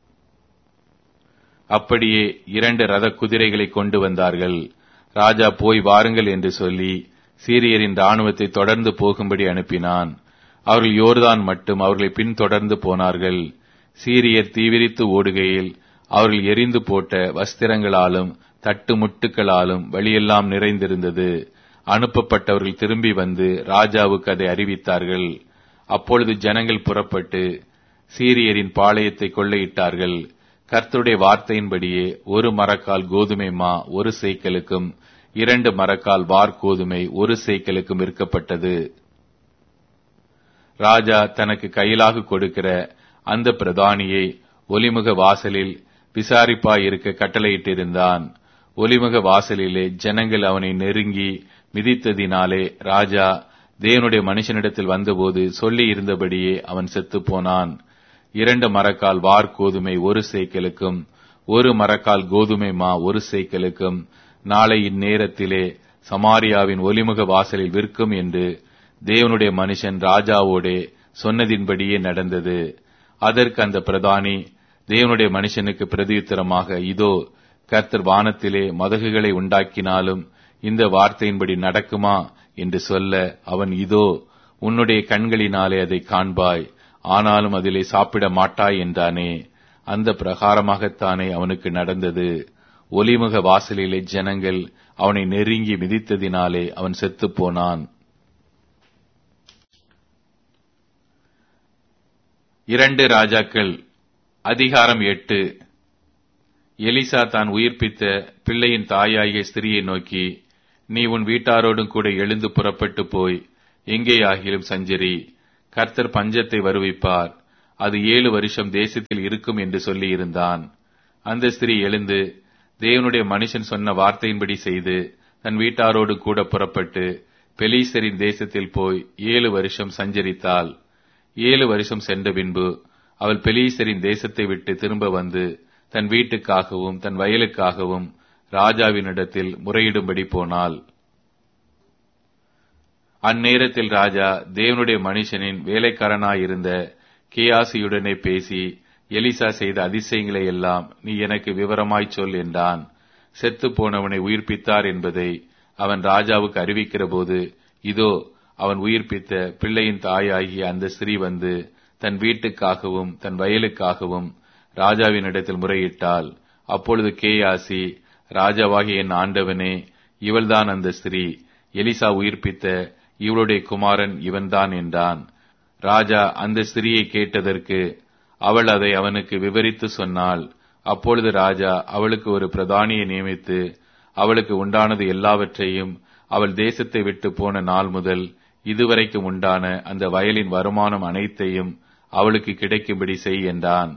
அப்படியே இரண்டு ரத குதிரைகளை கொண்டு வந்தார்கள் ராஜா போய் வாருங்கள் என்று சொல்லி சீரியரின் ராணுவத்தை தொடர்ந்து போகும்படி அனுப்பினான் அவர்கள் யோர்தான் மட்டும் அவர்களை பின்தொடர்ந்து போனார்கள் சீரியர் தீவிரித்து ஓடுகையில் அவர்கள் எரிந்து போட்ட வஸ்திரங்களாலும் தட்டு முட்டுகளாலும் வழியெல்லாம் நிறைந்திருந்தது அனுப்பப்பட்டவர்கள் திரும்பி வந்து ராஜாவுக்கு அதை அறிவித்தார்கள் அப்பொழுது ஜனங்கள் புறப்பட்டு சீரியரின் பாளையத்தை கொள்ளையிட்டார்கள் கர்த்தருடைய வார்த்தையின்படியே ஒரு மரக்கால் கோதுமை மா ஒரு சேக்கலுக்கும் இரண்டு மரக்கால் வார்கோதுமை ஒரு சேக்கலுக்கும் விற்கப்பட்டது ராஜா தனக்கு கையிலாக கொடுக்கிற அந்த பிரதானியை ஒலிமுக வாசலில் விசாரிப்பாயிருக்க கட்டளையிட்டிருந்தான் ஒலிமுக வாசலிலே ஜனங்கள் அவனை நெருங்கி மிதித்ததினாலே ராஜா தேவனுடைய மனுஷனிடத்தில் வந்தபோது சொல்லி இருந்தபடியே அவன் செத்துப் போனான் இரண்டு மரக்கால் வார் கோதுமை ஒரு சேக்கலுக்கும் ஒரு மரக்கால் கோதுமை மா ஒரு சேக்கலுக்கும் நாளை இந்நேரத்திலே சமாரியாவின் ஒலிமுக வாசலில் விற்கும் என்று தேவனுடைய மனுஷன் ராஜாவோடே சொன்னதின்படியே நடந்தது அதற்கு அந்த பிரதானி தேவனுடைய மனுஷனுக்கு பிரதியுத்தரமாக இதோ கர்த்தர் வானத்திலே மதகுகளை உண்டாக்கினாலும் இந்த வார்த்தையின்படி நடக்குமா என்று சொல்ல அவன் இதோ உன்னுடைய கண்களினாலே அதை காண்பாய் ஆனாலும் அதிலே சாப்பிட மாட்டாய் என்றானே அந்த பிரகாரமாகத்தானே அவனுக்கு நடந்தது ஒலிமுக வாசலிலே ஜனங்கள் அவனை நெருங்கி மிதித்ததினாலே அவன் செத்துப் போனான் இரண்டு ராஜாக்கள் அதிகாரம் எட்டு எலிசா தான் உயிர்ப்பித்த பிள்ளையின் தாயாகிய ஸ்திரியை நோக்கி நீ உன் வீட்டாரோடும் கூட எழுந்து புறப்பட்டு போய் எங்கேயாகிலும் சஞ்சரி கர்த்தர் பஞ்சத்தை வருவிப்பார் அது ஏழு வருஷம் தேசத்தில் இருக்கும் என்று சொல்லியிருந்தான் அந்த ஸ்திரீ எழுந்து தேவனுடைய மனுஷன் சொன்ன வார்த்தையின்படி செய்து தன் வீட்டாரோடு கூட புறப்பட்டு பெலீசரின் தேசத்தில் போய் ஏழு வருஷம் சஞ்சரித்தாள் ஏழு வருஷம் சென்ற பின்பு அவள் பெலீசரின் தேசத்தை விட்டு திரும்ப வந்து தன் வீட்டுக்காகவும் தன் வயலுக்காகவும் ராஜாவினிடத்தில் முறையிடும்படி போனாள் அந்நேரத்தில் ராஜா தேவனுடைய மனுஷனின் வேலைக்காரனாயிருந்த கேயாசியுடனே பேசி எலிசா செய்த அதிசயங்களை எல்லாம் நீ எனக்கு விவரமாய்ச் சொல் என்றான் செத்து போனவனை உயிர்ப்பித்தார் என்பதை அவன் ராஜாவுக்கு அறிவிக்கிற போது இதோ அவன் உயிர்ப்பித்த பிள்ளையின் தாயாகிய அந்த ஸ்திரீ வந்து தன் வீட்டுக்காகவும் தன் வயலுக்காகவும் ராஜாவினிடத்தில் முறையிட்டாள் அப்பொழுது கேயாசி ராஜாவாகிய என் ஆண்டவனே இவள்தான் அந்த ஸ்திரீ எலிசா உயிர்ப்பித்த இவளுடைய குமாரன் இவன்தான் என்றான் ராஜா அந்த ஸ்திரியை கேட்டதற்கு அவள் அதை அவனுக்கு விவரித்து சொன்னாள் அப்பொழுது ராஜா அவளுக்கு ஒரு பிரதானியை நியமித்து அவளுக்கு உண்டானது எல்லாவற்றையும் அவள் தேசத்தை விட்டு போன நாள் முதல் இதுவரைக்கும் உண்டான அந்த வயலின் வருமானம் அனைத்தையும் அவளுக்கு கிடைக்கும்படி செய் என்றான்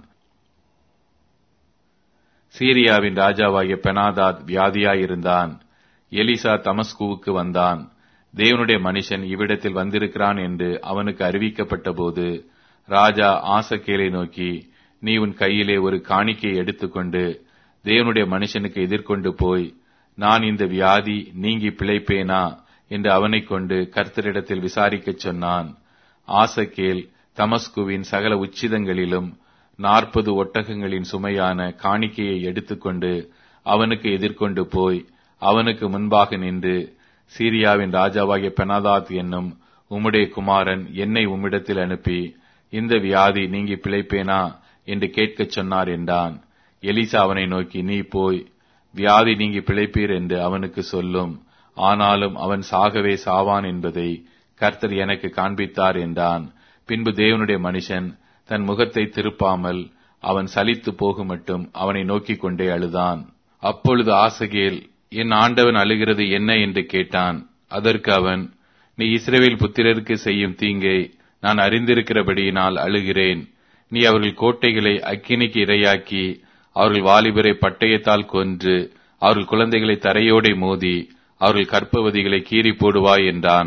சீரியாவின் ராஜாவாகிய பெனாதாத் வியாதியாயிருந்தான் எலிசா தமஸ்குவுக்கு வந்தான் தேவனுடைய மனுஷன் இவ்விடத்தில் வந்திருக்கிறான் என்று அவனுக்கு அறிவிக்கப்பட்ட போது ராஜா ஆசக்கேலை நோக்கி நீ உன் கையிலே ஒரு காணிக்கையை எடுத்துக்கொண்டு தேவனுடைய மனுஷனுக்கு எதிர்கொண்டு போய் நான் இந்த வியாதி நீங்கி பிழைப்பேனா என்று அவனைக் கொண்டு கர்த்தரிடத்தில் விசாரிக்கச் சொன்னான் ஆசக்கேல் தமஸ்குவின் சகல உச்சிதங்களிலும் நாற்பது ஒட்டகங்களின் சுமையான காணிக்கையை எடுத்துக்கொண்டு அவனுக்கு எதிர்கொண்டு போய் அவனுக்கு முன்பாக நின்று சீரியாவின் ராஜாவாகிய பெனாதாத் என்னும் உம்முடைய குமாரன் என்னை உம்மிடத்தில் அனுப்பி இந்த வியாதி நீங்கி பிழைப்பேனா என்று கேட்கச் சொன்னார் என்றான் எலிசா அவனை நோக்கி நீ போய் வியாதி நீங்கி பிழைப்பீர் என்று அவனுக்கு சொல்லும் ஆனாலும் அவன் சாகவே சாவான் என்பதை கர்த்தர் எனக்கு காண்பித்தார் என்றான் பின்பு தேவனுடைய மனுஷன் தன் முகத்தை திருப்பாமல் அவன் சலித்து போகும் மட்டும் அவனை நோக்கிக் கொண்டே அழுதான் அப்பொழுது ஆசகேல் என் ஆண்டவன் அழுகிறது என்ன என்று கேட்டான் அதற்கு அவன் நீ இஸ்ரேவேல் புத்திரருக்கு செய்யும் தீங்கை நான் அறிந்திருக்கிறபடியினால் அழுகிறேன் நீ அவர்கள் கோட்டைகளை அக்கினிக்கு இரையாக்கி அவர்கள் வாலிபரை பட்டயத்தால் கொன்று அவர்கள் குழந்தைகளை தரையோடை மோதி அவர்கள் கற்பவதிகளை கீறி போடுவாய் என்றான்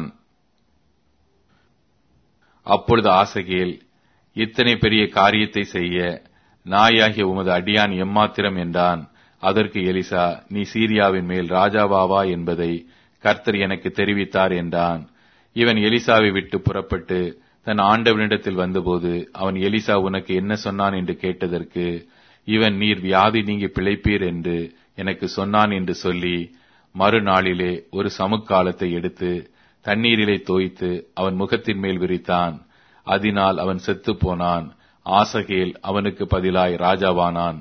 அப்பொழுது ஆசகேல் இத்தனை பெரிய காரியத்தை செய்ய நாயாகிய உமது அடியான் எம்மாத்திரம் என்றான் அதற்கு எலிசா நீ சீரியாவின் மேல் ராஜாவாவா என்பதை கர்த்தர் எனக்கு தெரிவித்தார் என்றான் இவன் எலிசாவை விட்டு புறப்பட்டு தன் ஆண்டவனிடத்தில் வந்தபோது அவன் எலிசா உனக்கு என்ன சொன்னான் என்று கேட்டதற்கு இவன் நீர் வியாதி நீங்கி பிழைப்பீர் என்று எனக்கு சொன்னான் என்று சொல்லி மறுநாளிலே ஒரு சமுக்காலத்தை எடுத்து தண்ணீரிலே தோய்த்து அவன் முகத்தின் மேல் விரித்தான் அதனால் அவன் செத்துப் போனான் ஆசகேல் அவனுக்கு பதிலாய் ராஜாவானான்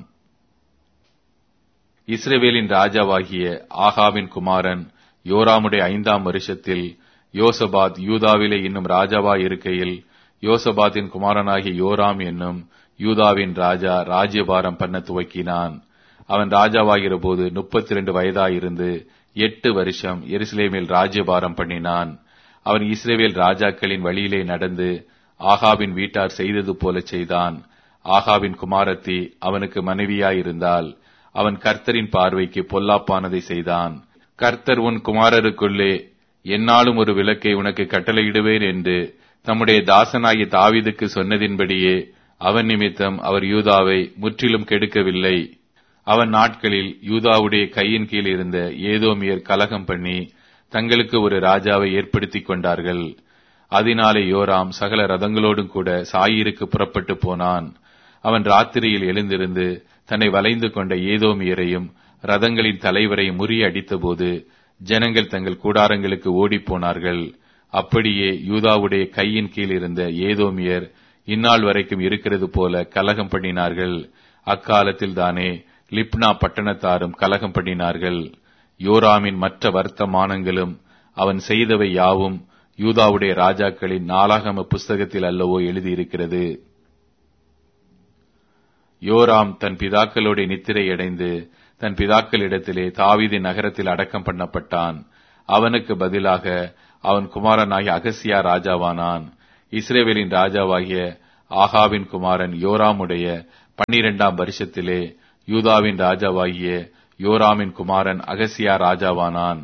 இஸ்ரவேலின் ராஜாவாகிய ஆகாவின் குமாரன் யோராமுடைய ஐந்தாம் வருஷத்தில் யோசபாத் யூதாவிலே இன்னும் ராஜாவாய் இருக்கையில் யோசபாத்தின் குமாரனாகிய யோராம் என்னும் யூதாவின் ராஜா ராஜ்யபாரம் பண்ண துவக்கினான் அவன் ராஜாவாகிற போது முப்பத்தி இரண்டு வயதாயிருந்து எட்டு வருஷம் எருசலேமில் ராஜ்யபாரம் பண்ணினான் அவன் இஸ்ரேவேல் ராஜாக்களின் வழியிலே நடந்து ஆகாவின் வீட்டார் செய்தது போல செய்தான் ஆகாவின் குமாரத்தி அவனுக்கு மனைவியாயிருந்தால் அவன் கர்த்தரின் பார்வைக்கு பொல்லாப்பானதை செய்தான் கர்த்தர் உன் குமாரருக்குள்ளே என்னாலும் ஒரு விளக்கை உனக்கு கட்டளையிடுவேன் என்று தம்முடைய தாசனாகிய தாவீதுக்கு சொன்னதின்படியே அவன் நிமித்தம் அவர் யூதாவை முற்றிலும் கெடுக்கவில்லை அவன் நாட்களில் யூதாவுடைய கையின் கீழ் இருந்த ஏதோமியர் கலகம் பண்ணி தங்களுக்கு ஒரு ராஜாவை ஏற்படுத்திக் கொண்டார்கள் அதனாலே யோராம் சகல ரதங்களோடும் கூட சாயிருக்கு புறப்பட்டு போனான் அவன் ராத்திரியில் எழுந்திருந்து தன்னை வளைந்து கொண்ட ஏதோமியரையும் ரதங்களின் தலைவரையும் முறியடித்தபோது ஜனங்கள் தங்கள் கூடாரங்களுக்கு ஓடிப்போனார்கள் அப்படியே யூதாவுடைய கையின் கீழ் இருந்த ஏதோமியர் இந்நாள் வரைக்கும் இருக்கிறது போல கலகம் பண்ணினார்கள் அக்காலத்தில் தானே லிப்னா பட்டணத்தாரும் கலகம் பண்ணினார்கள் யோராமின் மற்ற வர்த்தமானங்களும் அவன் செய்தவை யாவும் யூதாவுடைய ராஜாக்களின் நாளாகம புஸ்தகத்தில் அல்லவோ எழுதியிருக்கிறது யோராம் தன் பிதாக்களோட நித்திரையடைந்து தன் பிதாக்களிடத்திலே தாவீதி நகரத்தில் அடக்கம் பண்ணப்பட்டான் அவனுக்கு பதிலாக அவன் குமாரனாகிய அகசியா ராஜாவானான் இஸ்ரேவேலின் ராஜாவாகிய ஆகாவின் குமாரன் யோராமுடைய பன்னிரெண்டாம் வருஷத்திலே யூதாவின் ராஜாவாகிய யோராமின் குமாரன் அகசியா ராஜாவானான்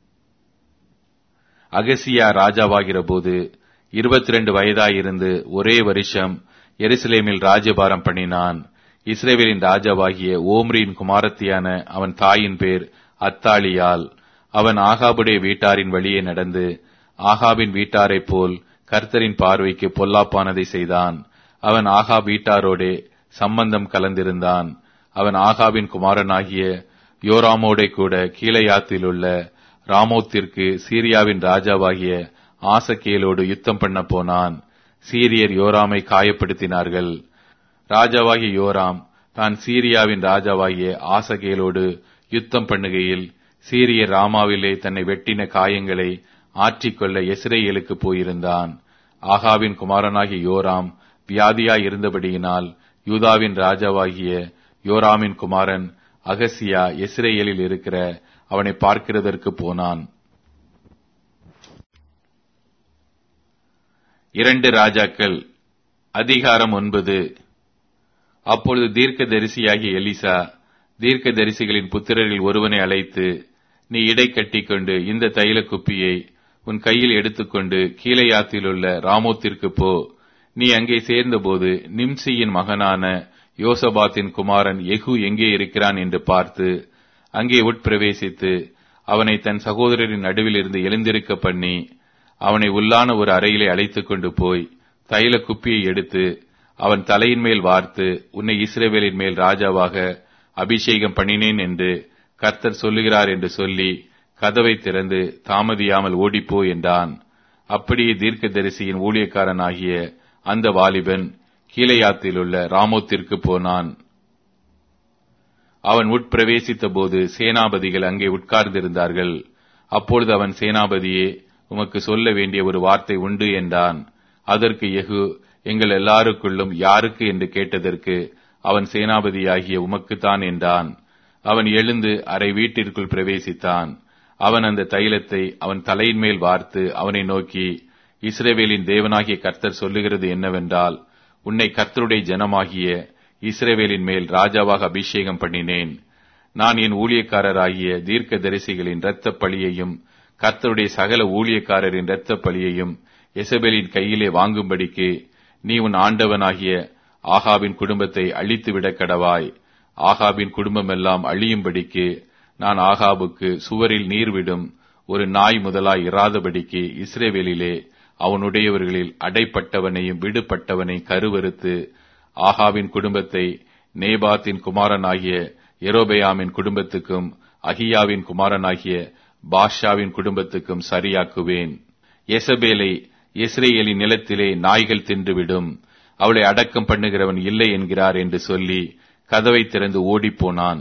அகசியா ராஜாவாகிற போது இருபத்தி ரெண்டு வயதாயிருந்து ஒரே வருஷம் எருசலேமில் ராஜபாரம் பண்ணினான் இஸ்ரேவேலின் ராஜாவாகிய ஓம்ரியின் குமாரத்தியான அவன் தாயின் பேர் அத்தாலியால் அவன் ஆகாபுடைய வீட்டாரின் வழியே நடந்து ஆகாபின் வீட்டாரைப் போல் கர்த்தரின் பார்வைக்கு பொல்லாப்பானதை செய்தான் அவன் ஆகா வீட்டாரோடே சம்பந்தம் கலந்திருந்தான் அவன் ஆகாபின் குமாரனாகிய யோராமோடே கூட கீழையாத்திலுள்ள ராமோத்திற்கு சீரியாவின் ராஜாவாகிய ஆசகேலோடு யுத்தம் பண்ண போனான் சீரியர் யோராமை காயப்படுத்தினார்கள் ராஜாவாகிய யோராம் தான் சீரியாவின் ராஜாவாகிய ஆசகேலோடு யுத்தம் பண்ணுகையில் சீரியர் ராமாவிலே தன்னை வெட்டின காயங்களை ஆற்றிக்கொள்ள எஸ்ரேலுக்கு போயிருந்தான் ஆகாவின் குமாரனாகிய யோராம் வியாதியாய் இருந்தபடியினால் யூதாவின் ராஜாவாகிய யோராமின் குமாரன் அகசியா எஸ்ரேலில் இருக்கிற அவனை பார்க்கிறதற்கு போனான் இரண்டு ராஜாக்கள் அதிகாரம் ஒன்பது அப்பொழுது தீர்க்க தரிசியாகிய எலிசா தீர்க்க தரிசிகளின் புத்திரரில் ஒருவனை அழைத்து நீ இடை கட்டிக்கொண்டு இந்த தைல குப்பியை உன் கையில் எடுத்துக்கொண்டு கீழையாத்திலுள்ள ராமோத்திற்கு போ நீ அங்கே சேர்ந்தபோது நிம்சியின் மகனான யோசபாத்தின் குமாரன் எகு எங்கே இருக்கிறான் என்று பார்த்து அங்கே உட்பிரவேசித்து அவனை தன் சகோதரரின் நடுவில் இருந்து எழுந்திருக்க பண்ணி அவனை உள்ளான ஒரு அறையிலே அழைத்துக் கொண்டு போய் தைல குப்பியை எடுத்து அவன் தலையின் மேல் வார்த்து உன்னை இஸ்ரேவேலின் மேல் ராஜாவாக அபிஷேகம் பண்ணினேன் என்று கர்த்தர் சொல்லுகிறார் என்று சொல்லி கதவை திறந்து தாமதியாமல் ஓடிப்போ என்றான் அப்படியே தீர்க்கதரிசியின் ஊழியக்காரனாகிய அந்த வாலிபன் கீழையாத்தில் உள்ள ராமோத்திற்கு போனான் அவன் உட்பிரவேசித்த போது சேனாபதிகள் அங்கே உட்கார்ந்திருந்தார்கள் அப்பொழுது அவன் சேனாபதியே உமக்கு சொல்ல வேண்டிய ஒரு வார்த்தை உண்டு என்றான் அதற்கு எகு எங்கள் எல்லாருக்குள்ளும் யாருக்கு என்று கேட்டதற்கு அவன் சேனாபதியாகிய உமக்குத்தான் என்றான் அவன் எழுந்து அரை வீட்டிற்குள் பிரவேசித்தான் அவன் அந்த தைலத்தை அவன் தலையின் மேல் வார்த்து அவனை நோக்கி இஸ்ரேவேலின் தேவனாகிய கர்த்தர் சொல்லுகிறது என்னவென்றால் உன்னை கர்த்தருடைய ஜனமாகிய இஸ்ரேவேலின் மேல் ராஜாவாக அபிஷேகம் பண்ணினேன் நான் என் ஊழியக்காரராகிய தீர்க்க தரிசிகளின் இரத்த பழியையும் கர்த்தருடைய சகல ஊழியக்காரரின் இரத்த பழியையும் எசபேலின் கையிலே வாங்கும்படிக்கு நீ உன் ஆண்டவனாகிய ஆகாபின் குடும்பத்தை அழித்துவிடக் கடவாய் ஆகாபின் குடும்பமெல்லாம் அழியும்படிக்கு நான் ஆகாபுக்கு சுவரில் நீர்விடும் ஒரு நாய் முதலாய் இராதபடிக்கு இஸ்ரேவேலிலே அவனுடையவர்களில் அடைப்பட்டவனையும் விடுபட்டவனை கருவறுத்து ஆகாவின் குடும்பத்தை நேபாத்தின் குமாரனாகிய எரோபெயாமின் குடும்பத்துக்கும் அகியாவின் குமாரனாகிய பாஷாவின் குடும்பத்துக்கும் சரியாக்குவேன் எசபேலை இஸ்ரேலின் நிலத்திலே நாய்கள் தின்றுவிடும் அவளை அடக்கம் பண்ணுகிறவன் இல்லை என்கிறார் என்று சொல்லி கதவை திறந்து ஓடிப்போனான்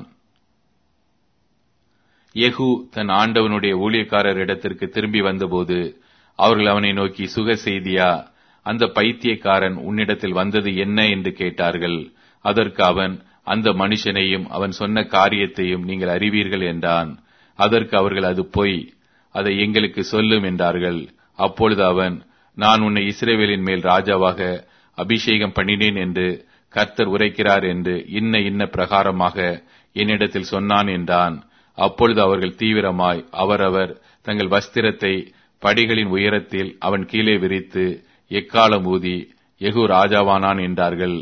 எகு தன் ஆண்டவனுடைய ஊழியக்காரர் இடத்திற்கு திரும்பி வந்தபோது அவர்கள் அவனை நோக்கி சுக செய்தியா அந்த பைத்தியக்காரன் உன்னிடத்தில் வந்தது என்ன என்று கேட்டார்கள் அதற்கு அவன் அந்த மனுஷனையும் அவன் சொன்ன காரியத்தையும் நீங்கள் அறிவீர்கள் என்றான் அதற்கு அவர்கள் அது பொய் அதை எங்களுக்கு சொல்லும் என்றார்கள் அப்பொழுது அவன் நான் உன்னை இஸ்ரேவேலின் மேல் ராஜாவாக அபிஷேகம் பண்ணினேன் என்று கர்த்தர் உரைக்கிறார் என்று இன்ன இன்ன பிரகாரமாக என்னிடத்தில் சொன்னான் என்றான் அப்பொழுது அவர்கள் தீவிரமாய் அவரவர் தங்கள் வஸ்திரத்தை படிகளின் உயரத்தில் அவன் கீழே விரித்து எக்காலம் ஊதி எகு ராஜாவானான் என்றார்கள்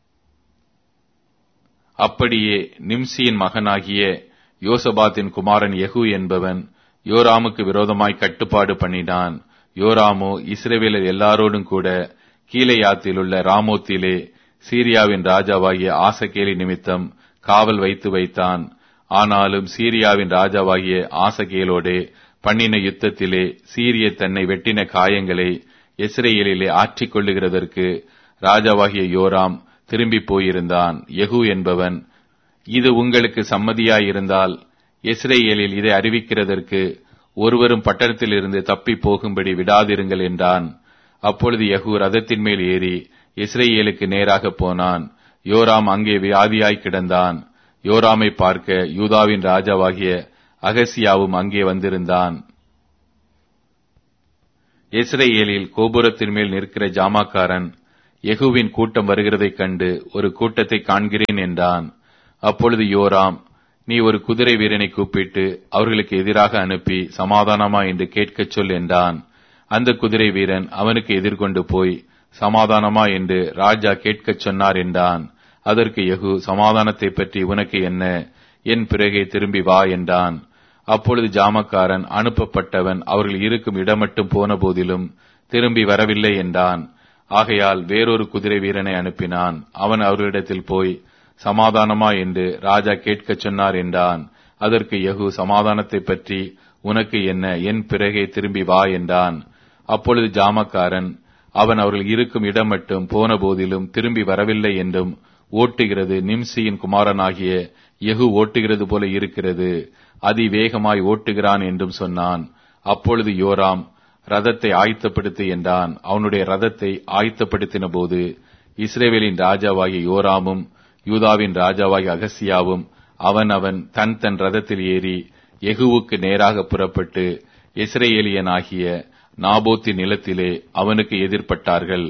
அப்படியே நிம்சியின் மகனாகிய யோசபாத்தின் குமாரன் எகு என்பவன் யோராமுக்கு விரோதமாய் கட்டுப்பாடு பண்ணினான் யோராமோ இஸ்ரேவேலர் எல்லாரோடும் கூட கீழையாத்தில் உள்ள ராமோத்திலே சீரியாவின் ராஜாவாகிய ஆசகேலி நிமித்தம் காவல் வைத்து வைத்தான் ஆனாலும் சீரியாவின் ராஜாவாகிய ஆசகேலோடே பண்ணின யுத்தத்திலே சீரிய தன்னை வெட்டின காயங்களை இஸ்ரேலிலே ஆற்றிக் கொள்ளுகிறதற்கு ராஜாவாகிய யோராம் திரும்பி போயிருந்தான் யெகூ என்பவன் இது உங்களுக்கு சம்மதியாயிருந்தால் இஸ்ரேலில் இதை அறிவிக்கிறதற்கு ஒருவரும் பட்டணத்திலிருந்து தப்பி போகும்படி விடாதிருங்கள் என்றான் அப்பொழுது யெகூ ரதத்தின் மேல் ஏறி இஸ்ரேலுக்கு நேராக போனான் யோராம் அங்கே வியாதியாய் கிடந்தான் யோராமை பார்க்க யூதாவின் ராஜாவாகிய அகசியாவும் அங்கே வந்திருந்தான் இஸ்ரேலில் கோபுரத்தின் மேல் நிற்கிற ஜாமாக்காரன் யெகூவின் கூட்டம் வருகிறதைக் கண்டு ஒரு கூட்டத்தை காண்கிறேன் என்றான் அப்பொழுது யோராம் நீ ஒரு குதிரை வீரனை கூப்பிட்டு அவர்களுக்கு எதிராக அனுப்பி சமாதானமா என்று கேட்கச் சொல் என்றான் அந்த குதிரை வீரன் அவனுக்கு எதிர்கொண்டு போய் சமாதானமா என்று ராஜா கேட்கச் சொன்னார் என்றான் அதற்கு யெகூ சமாதானத்தை பற்றி உனக்கு என்ன என் பிறகே திரும்பி வா என்றான் அப்பொழுது ஜாமக்காரன் அனுப்பப்பட்டவன் அவர்கள் இருக்கும் இடம் மட்டும் போன போதிலும் திரும்பி வரவில்லை என்றான் ஆகையால் வேறொரு குதிரை வீரனை அனுப்பினான் அவன் அவர்களிடத்தில் போய் சமாதானமா என்று ராஜா கேட்கச் சொன்னார் என்றான் அதற்கு யகு சமாதானத்தை பற்றி உனக்கு என்ன என் பிறகே திரும்பி வா என்றான் அப்பொழுது ஜாமக்காரன் அவன் அவர்கள் இருக்கும் இடம் மட்டும் போன போதிலும் திரும்பி வரவில்லை என்றும் ஓட்டுகிறது நிம்சியின் குமாரனாகிய யெகு ஓட்டுகிறது போல இருக்கிறது அதிவேகமாய் ஓட்டுகிறான் என்றும் சொன்னான் அப்பொழுது யோராம் ரதத்தை ஆயத்தப்படுத்து என்றான் அவனுடைய ரதத்தை ஆயத்தப்படுத்தின போது இஸ்ரேவேலின் ராஜாவாகிய யோராமும் யூதாவின் ராஜாவாகிய அகசியாவும் அவன் அவன் தன் தன் ரதத்தில் ஏறி எகுவுக்கு நேராக புறப்பட்டு இஸ்ரேலியனாகிய நாபோத்தின் நிலத்திலே அவனுக்கு எதிர்ப்பட்டார்கள்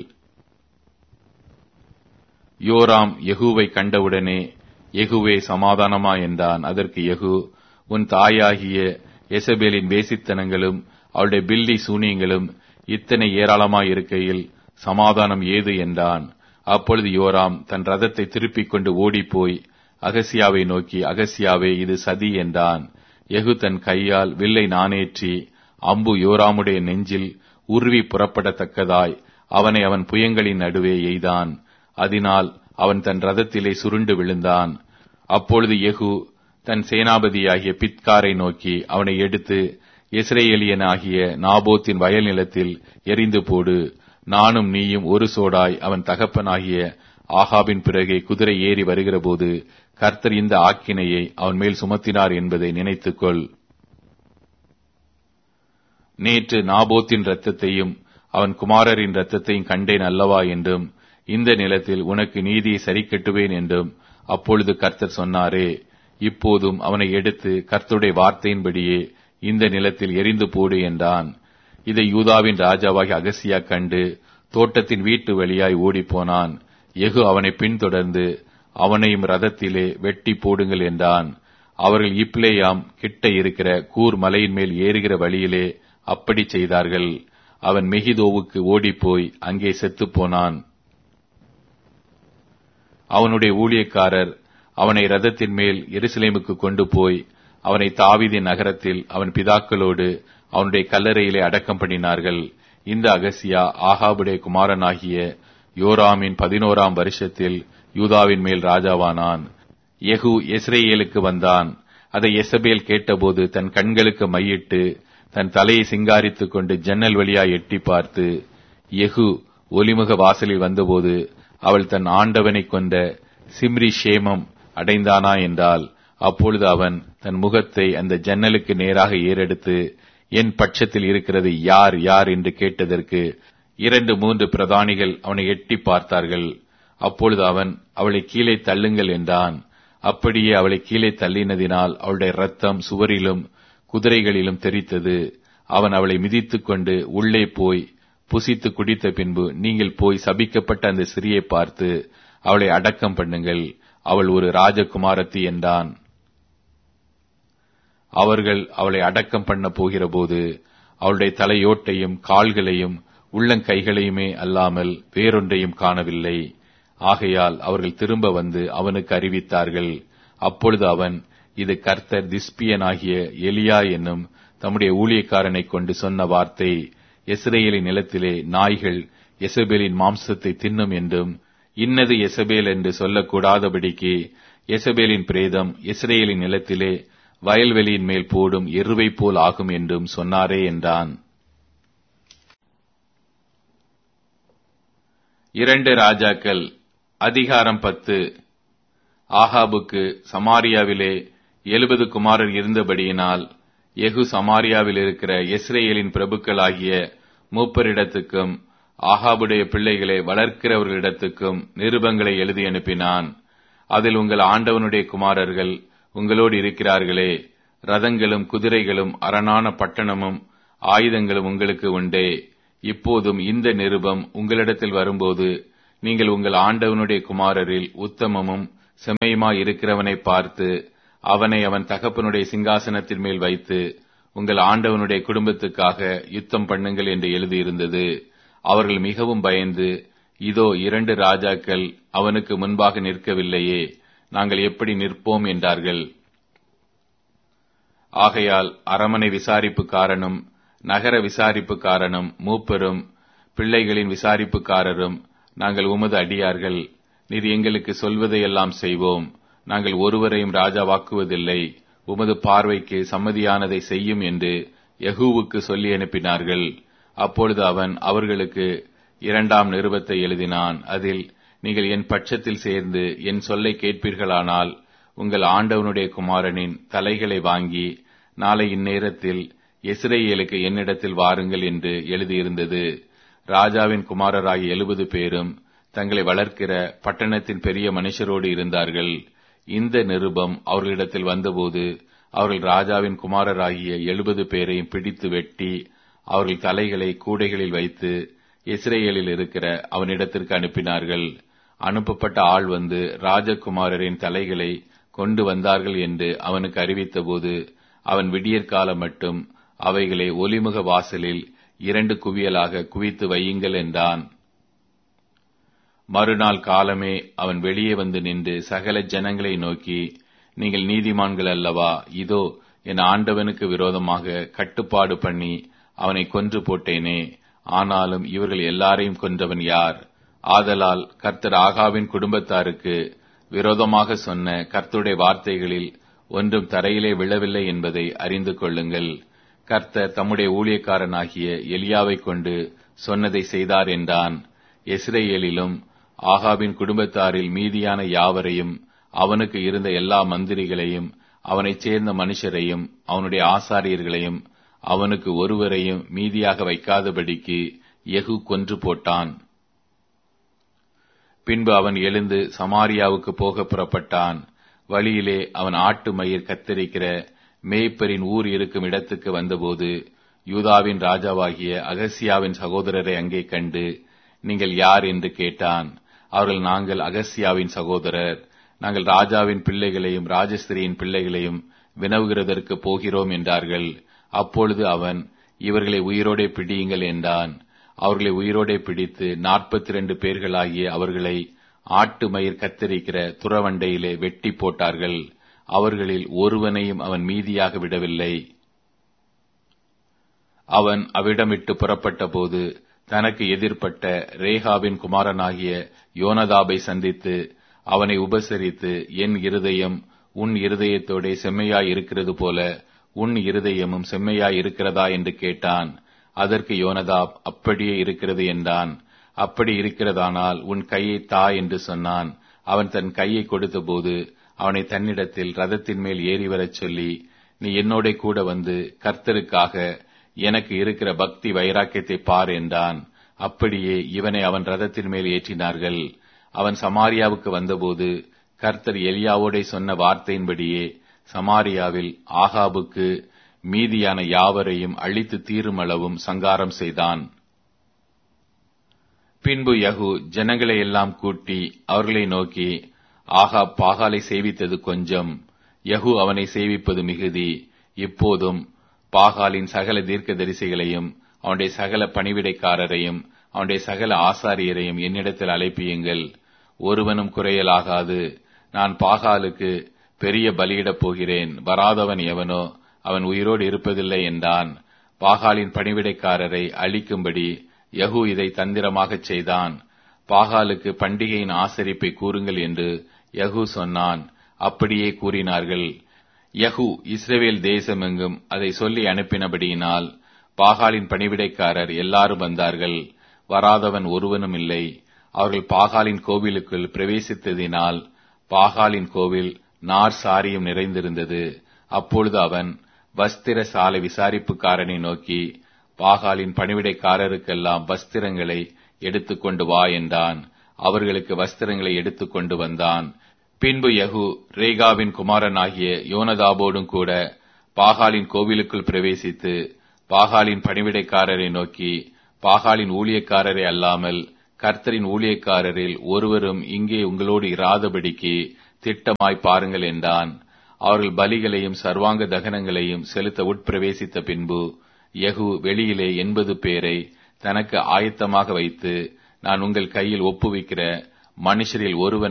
யோராம் யெகூவை கண்டவுடனே யெகூவே சமாதானமா என்றான் அதற்கு யெகூ உன் தாயாகிய எசபேலின் வேசித்தனங்களும் அவளுடைய பில்லி சூனியங்களும் இத்தனை ஏராளமாயிருக்கையில் சமாதானம் ஏது என்றான் அப்பொழுது யோராம் தன் ரதத்தை திருப்பிக் கொண்டு ஓடிப்போய் அகசியாவை நோக்கி அகசியாவே இது சதி என்றான் யெகூ தன் கையால் வில்லை நானேற்றி அம்பு யோராமுடைய நெஞ்சில் உருவி புறப்படத்தக்கதாய் அவனை அவன் புயங்களின் நடுவே எய்தான் அதனால் அவன் தன் ரதத்திலே சுருண்டு விழுந்தான் அப்பொழுது யெகூ தன் சேனாபதியாகிய பித்காரை நோக்கி அவனை எடுத்து இஸ்ரேலியனாகிய நாபோத்தின் வயல் நிலத்தில் எரிந்து போடு நானும் நீயும் ஒரு சோடாய் அவன் தகப்பனாகிய ஆகாபின் பிறகே குதிரை ஏறி வருகிறபோது கர்த்தர் இந்த ஆக்கினையை அவன் மேல் சுமத்தினார் என்பதை நினைத்துக்கொள் நேற்று நாபோத்தின் இரத்தத்தையும் அவன் குமாரரின் இரத்தத்தையும் கண்டேன் அல்லவா என்றும் இந்த நிலத்தில் உனக்கு நீதியை சரி கட்டுவேன் என்றும் அப்பொழுது கர்த்தர் சொன்னாரே இப்போதும் அவனை எடுத்து கர்த்தருடைய வார்த்தையின்படியே இந்த நிலத்தில் எரிந்து போடு என்றான் இதை யூதாவின் ராஜாவாகி அகசியா கண்டு தோட்டத்தின் வீட்டு வழியாய் ஓடிப்போனான் எகு அவனை பின்தொடர்ந்து அவனையும் ரதத்திலே வெட்டி போடுங்கள் என்றான் அவர்கள் இப்ளேயாம் கிட்ட இருக்கிற கூர் மலையின் மேல் ஏறுகிற வழியிலே அப்படி செய்தார்கள் அவன் மெகிதோவுக்கு ஓடிப்போய் அங்கே செத்துப் போனான் அவனுடைய ஊழியக்காரர் அவனை ரதத்தின் மேல் எருசலேமுக்கு கொண்டு போய் அவனை தாவீதின் நகரத்தில் அவன் பிதாக்களோடு அவனுடைய கல்லறையிலே அடக்கம் பண்ணினார்கள் இந்த அகசியா ஆகாபுடைய குமாரனாகிய யோராமின் பதினோராம் வருஷத்தில் யூதாவின் மேல் ராஜாவானான் யெகூ எஸ்ரேலுக்கு வந்தான் அதை எசபேல் கேட்டபோது தன் கண்களுக்கு மையிட்டு தன் தலையை சிங்காரித்துக் கொண்டு ஜன்னல் வழியாய் எட்டி பார்த்து யெகூ ஒலிமுக வாசலில் வந்தபோது அவள் தன் ஆண்டவனை கொண்ட சிம்ரி ஷேமம் அடைந்தானா என்றால் அப்பொழுது அவன் தன் முகத்தை அந்த ஜன்னலுக்கு நேராக ஏறெடுத்து என் பட்சத்தில் இருக்கிறது யார் யார் என்று கேட்டதற்கு இரண்டு மூன்று பிரதானிகள் அவனை எட்டி பார்த்தார்கள் அப்பொழுது அவன் அவளை கீழே தள்ளுங்கள் என்றான் அப்படியே அவளை கீழே தள்ளினதினால் அவளுடைய ரத்தம் சுவரிலும் குதிரைகளிலும் தெரித்தது அவன் அவளை மிதித்துக் கொண்டு உள்ளே போய் புசித்து குடித்த பின்பு நீங்கள் போய் சபிக்கப்பட்ட அந்த சிறியை பார்த்து அவளை அடக்கம் பண்ணுங்கள் அவள் ஒரு ராஜகுமாரத்தி என்றான் அவர்கள் அவளை அடக்கம் பண்ண போகிறபோது அவளுடைய தலையோட்டையும் கால்களையும் உள்ளங்கைகளையுமே அல்லாமல் வேறொன்றையும் காணவில்லை ஆகையால் அவர்கள் திரும்ப வந்து அவனுக்கு அறிவித்தார்கள் அப்பொழுது அவன் இது கர்த்தர் திஸ்பியனாகிய எலியா என்னும் தம்முடைய ஊழியக்காரனை கொண்டு சொன்ன வார்த்தை எஸ்ரேலின் நிலத்திலே நாய்கள் எசபேலின் மாம்சத்தை தின்னும் என்றும் இன்னது எசபேல் என்று சொல்லக்கூடாதபடிக்கு எசபேலின் பிரேதம் இஸ்ரேலின் நிலத்திலே வயல்வெளியின் மேல் போடும் எருவை போல் ஆகும் என்றும் சொன்னாரே என்றான் இரண்டு ராஜாக்கள் அதிகாரம் பத்து ஆகாபுக்கு சமாரியாவிலே எழுபது குமாரர் இருந்தபடியினால் எகு சமாரியாவில் இருக்கிற இஸ்ரேலின் பிரபுக்களாகிய மூப்பரிடத்துக்கும் ஆகாபுடைய பிள்ளைகளை வளர்க்கிறவர்களிடத்துக்கும் நிருபங்களை எழுதி அனுப்பினான் அதில் உங்கள் ஆண்டவனுடைய குமாரர்கள் உங்களோடு இருக்கிறார்களே ரதங்களும் குதிரைகளும் அரணான பட்டணமும் ஆயுதங்களும் உங்களுக்கு உண்டே இப்போதும் இந்த நிருபம் உங்களிடத்தில் வரும்போது நீங்கள் உங்கள் ஆண்டவனுடைய குமாரரில் உத்தமமும் செம்மையுமாய் இருக்கிறவனை பார்த்து அவனை அவன் தகப்பனுடைய சிங்காசனத்தின் மேல் வைத்து உங்கள் ஆண்டவனுடைய குடும்பத்துக்காக யுத்தம் பண்ணுங்கள் என்று எழுதியிருந்தது அவர்கள் மிகவும் பயந்து இதோ இரண்டு ராஜாக்கள் அவனுக்கு முன்பாக நிற்கவில்லையே நாங்கள் எப்படி நிற்போம் என்றார்கள் ஆகையால் அரமனை விசாரிப்புக்காரனும் நகர விசாரிப்புக்காரனும் மூப்பரும் பிள்ளைகளின் விசாரிப்புக்காரரும் நாங்கள் உமது அடியார்கள் நீர் எங்களுக்கு சொல்வதையெல்லாம் செய்வோம் நாங்கள் ஒருவரையும் ராஜாவாக்குவதில்லை உமது பார்வைக்கு சம்மதியானதை செய்யும் என்று யகூவுக்கு சொல்லி அனுப்பினார்கள் அப்பொழுது அவன் அவர்களுக்கு இரண்டாம் நிருபத்தை எழுதினான் அதில் நீங்கள் என் பட்சத்தில் சேர்ந்து என் சொல்லை கேட்பீர்களானால் உங்கள் ஆண்டவனுடைய குமாரனின் தலைகளை வாங்கி நாளை இந்நேரத்தில் இஸ்ரேலுக்கு என்னிடத்தில் வாருங்கள் என்று எழுதியிருந்தது ராஜாவின் குமாரராகிய எழுபது பேரும் தங்களை வளர்க்கிற பட்டணத்தின் பெரிய மனுஷரோடு இருந்தார்கள் இந்த நிருபம் அவர்களிடத்தில் வந்தபோது அவர்கள் ராஜாவின் குமாரராகிய எழுபது பேரையும் பிடித்து வெட்டி அவர்கள் தலைகளை கூடைகளில் வைத்து இஸ்ரேலில் இருக்கிற அவனிடத்திற்கு அனுப்பினார்கள் அனுப்பப்பட்ட ஆள் வந்து ராஜகுமாரரின் தலைகளை கொண்டு வந்தார்கள் என்று அவனுக்கு அறிவித்தபோது அவன் விடியற்காலம் மட்டும் அவைகளை ஒலிமுக வாசலில் இரண்டு குவியலாக குவித்து வையுங்கள் என்றான் மறுநாள் காலமே அவன் வெளியே வந்து நின்று சகல ஜனங்களை நோக்கி நீங்கள் நீதிமான்கள் அல்லவா இதோ என் ஆண்டவனுக்கு விரோதமாக கட்டுப்பாடு பண்ணி அவனை கொன்று போட்டேனே ஆனாலும் இவர்கள் எல்லாரையும் கொன்றவன் யார் ஆதலால் கர்த்தர் ஆகாவின் குடும்பத்தாருக்கு விரோதமாக சொன்ன கர்த்தருடைய வார்த்தைகளில் ஒன்றும் தரையிலே விழவில்லை என்பதை அறிந்து கொள்ளுங்கள் கர்த்தர் தம்முடைய ஊழியக்காரனாகிய எலியாவை கொண்டு சொன்னதை செய்தார் என்றான் எஸ்ரேலிலும் ஆகாபின் குடும்பத்தாரில் மீதியான யாவரையும் அவனுக்கு இருந்த எல்லா மந்திரிகளையும் அவனைச் சேர்ந்த மனுஷரையும் அவனுடைய ஆசாரியர்களையும் அவனுக்கு ஒருவரையும் மீதியாக வைக்காதபடிக்கு எகு கொன்று போட்டான் பின்பு அவன் எழுந்து சமாரியாவுக்கு போக புறப்பட்டான் வழியிலே அவன் ஆட்டு மயிர் கத்தரிக்கிற மேய்ப்பரின் ஊர் இருக்கும் இடத்துக்கு வந்தபோது யூதாவின் ராஜாவாகிய அகசியாவின் சகோதரரை அங்கே கண்டு நீங்கள் யார் என்று கேட்டான் அவர்கள் நாங்கள் அகசியாவின் சகோதரர் நாங்கள் ராஜாவின் பிள்ளைகளையும் ராஜஸ்திரியின் பிள்ளைகளையும் வினவுகிறதற்கு போகிறோம் என்றார்கள் அப்பொழுது அவன் இவர்களை உயிரோடே பிடியுங்கள் என்றான் அவர்களை உயிரோடே பிடித்து நாற்பத்தி இரண்டு பேர்களாகிய அவர்களை ஆட்டு மயிர் கத்தரிக்கிற துறவண்டையிலே வெட்டி போட்டார்கள் அவர்களில் ஒருவனையும் அவன் மீதியாக விடவில்லை அவன் அவ்விடமிட்டு புறப்பட்ட போது தனக்கு எதிர்ப்பட்ட ரேகாவின் குமாரனாகிய யோனதாபை சந்தித்து அவனை உபசரித்து என் இருதயம் உன் இருதயத்தோடே செம்மையாய் இருக்கிறது போல உன் இருதயமும் செம்மையாய் இருக்கிறதா என்று கேட்டான் அதற்கு யோனதாப் அப்படியே இருக்கிறது என்றான் அப்படி இருக்கிறதானால் உன் கையை தா என்று சொன்னான் அவன் தன் கையை கொடுத்தபோது அவனை தன்னிடத்தில் ரதத்தின் மேல் ஏறி வரச் சொல்லி நீ என்னோட கூட வந்து கர்த்தருக்காக எனக்கு இருக்கிற பக்தி வைராக்கியத்தை பார் என்றான் அப்படியே இவனை அவன் ரதத்தின் மேல் ஏற்றினார்கள் அவன் சமாரியாவுக்கு வந்தபோது கர்த்தர் எலியாவோடே சொன்ன வார்த்தையின்படியே சமாரியாவில் ஆகாபுக்கு மீதியான யாவரையும் அழித்து தீருமளவும் சங்காரம் செய்தான் பின்பு யகு ஜனங்களை எல்லாம் கூட்டி அவர்களை நோக்கி ஆகா பாகாலை சேவித்தது கொஞ்சம் யகு அவனை சேவிப்பது மிகுதி இப்போதும் பாகாலின் சகல தீர்க்க தரிசிகளையும் அவனுடைய சகல பணிவிடைக்காரரையும் அவனுடைய சகல ஆசாரியரையும் என்னிடத்தில் அழைப்பியுங்கள் ஒருவனும் குறையலாகாது நான் பாகாலுக்கு பெரிய பலியிடப் போகிறேன் வராதவன் எவனோ அவன் உயிரோடு இருப்பதில்லை என்றான் பாகாலின் பணிவிடைக்காரரை அழிக்கும்படி யகு இதை தந்திரமாகச் செய்தான் பாகாலுக்கு பண்டிகையின் ஆசரிப்பை கூறுங்கள் என்று யகு சொன்னான் அப்படியே கூறினார்கள் யகு இஸ்ரேவேல் தேசமெங்கும் அதை சொல்லி அனுப்பினபடியினால் பாகாலின் பணிவிடைக்காரர் எல்லாரும் வந்தார்கள் வராதவன் ஒருவனும் இல்லை அவர்கள் பாகாலின் கோவிலுக்குள் பிரவேசித்ததினால் பாகாலின் கோவில் நார் சாரியும் நிறைந்திருந்தது அப்பொழுது அவன் வஸ்திர சாலை விசாரிப்புக்காரனை நோக்கி பாகாலின் பணிவிடைக்காரருக்கெல்லாம் வஸ்திரங்களை எடுத்துக்கொண்டு வா என்றான் அவர்களுக்கு வஸ்திரங்களை எடுத்துக்கொண்டு வந்தான் பின்பு யகு ரேகாவின் குமாரனாகிய யோனதாபோடும் கூட பாகாலின் கோவிலுக்குள் பிரவேசித்து பாகாலின் பணிவிடைக்காரரை நோக்கி பாகாலின் ஊழியக்காரரை அல்லாமல் கர்த்தரின் ஊழியக்காரரில் ஒருவரும் இங்கே உங்களோடு இராதபடிக்கு திட்டமாய் பாருங்கள் என்றான் அவர்கள் பலிகளையும் சர்வாங்க தகனங்களையும் செலுத்த உட்பிரவேசித்த பின்பு யகு வெளியிலே எண்பது பேரை தனக்கு ஆயத்தமாக வைத்து நான் உங்கள் கையில் ஒப்புவிக்கிற மனுஷரில் ஒருவனை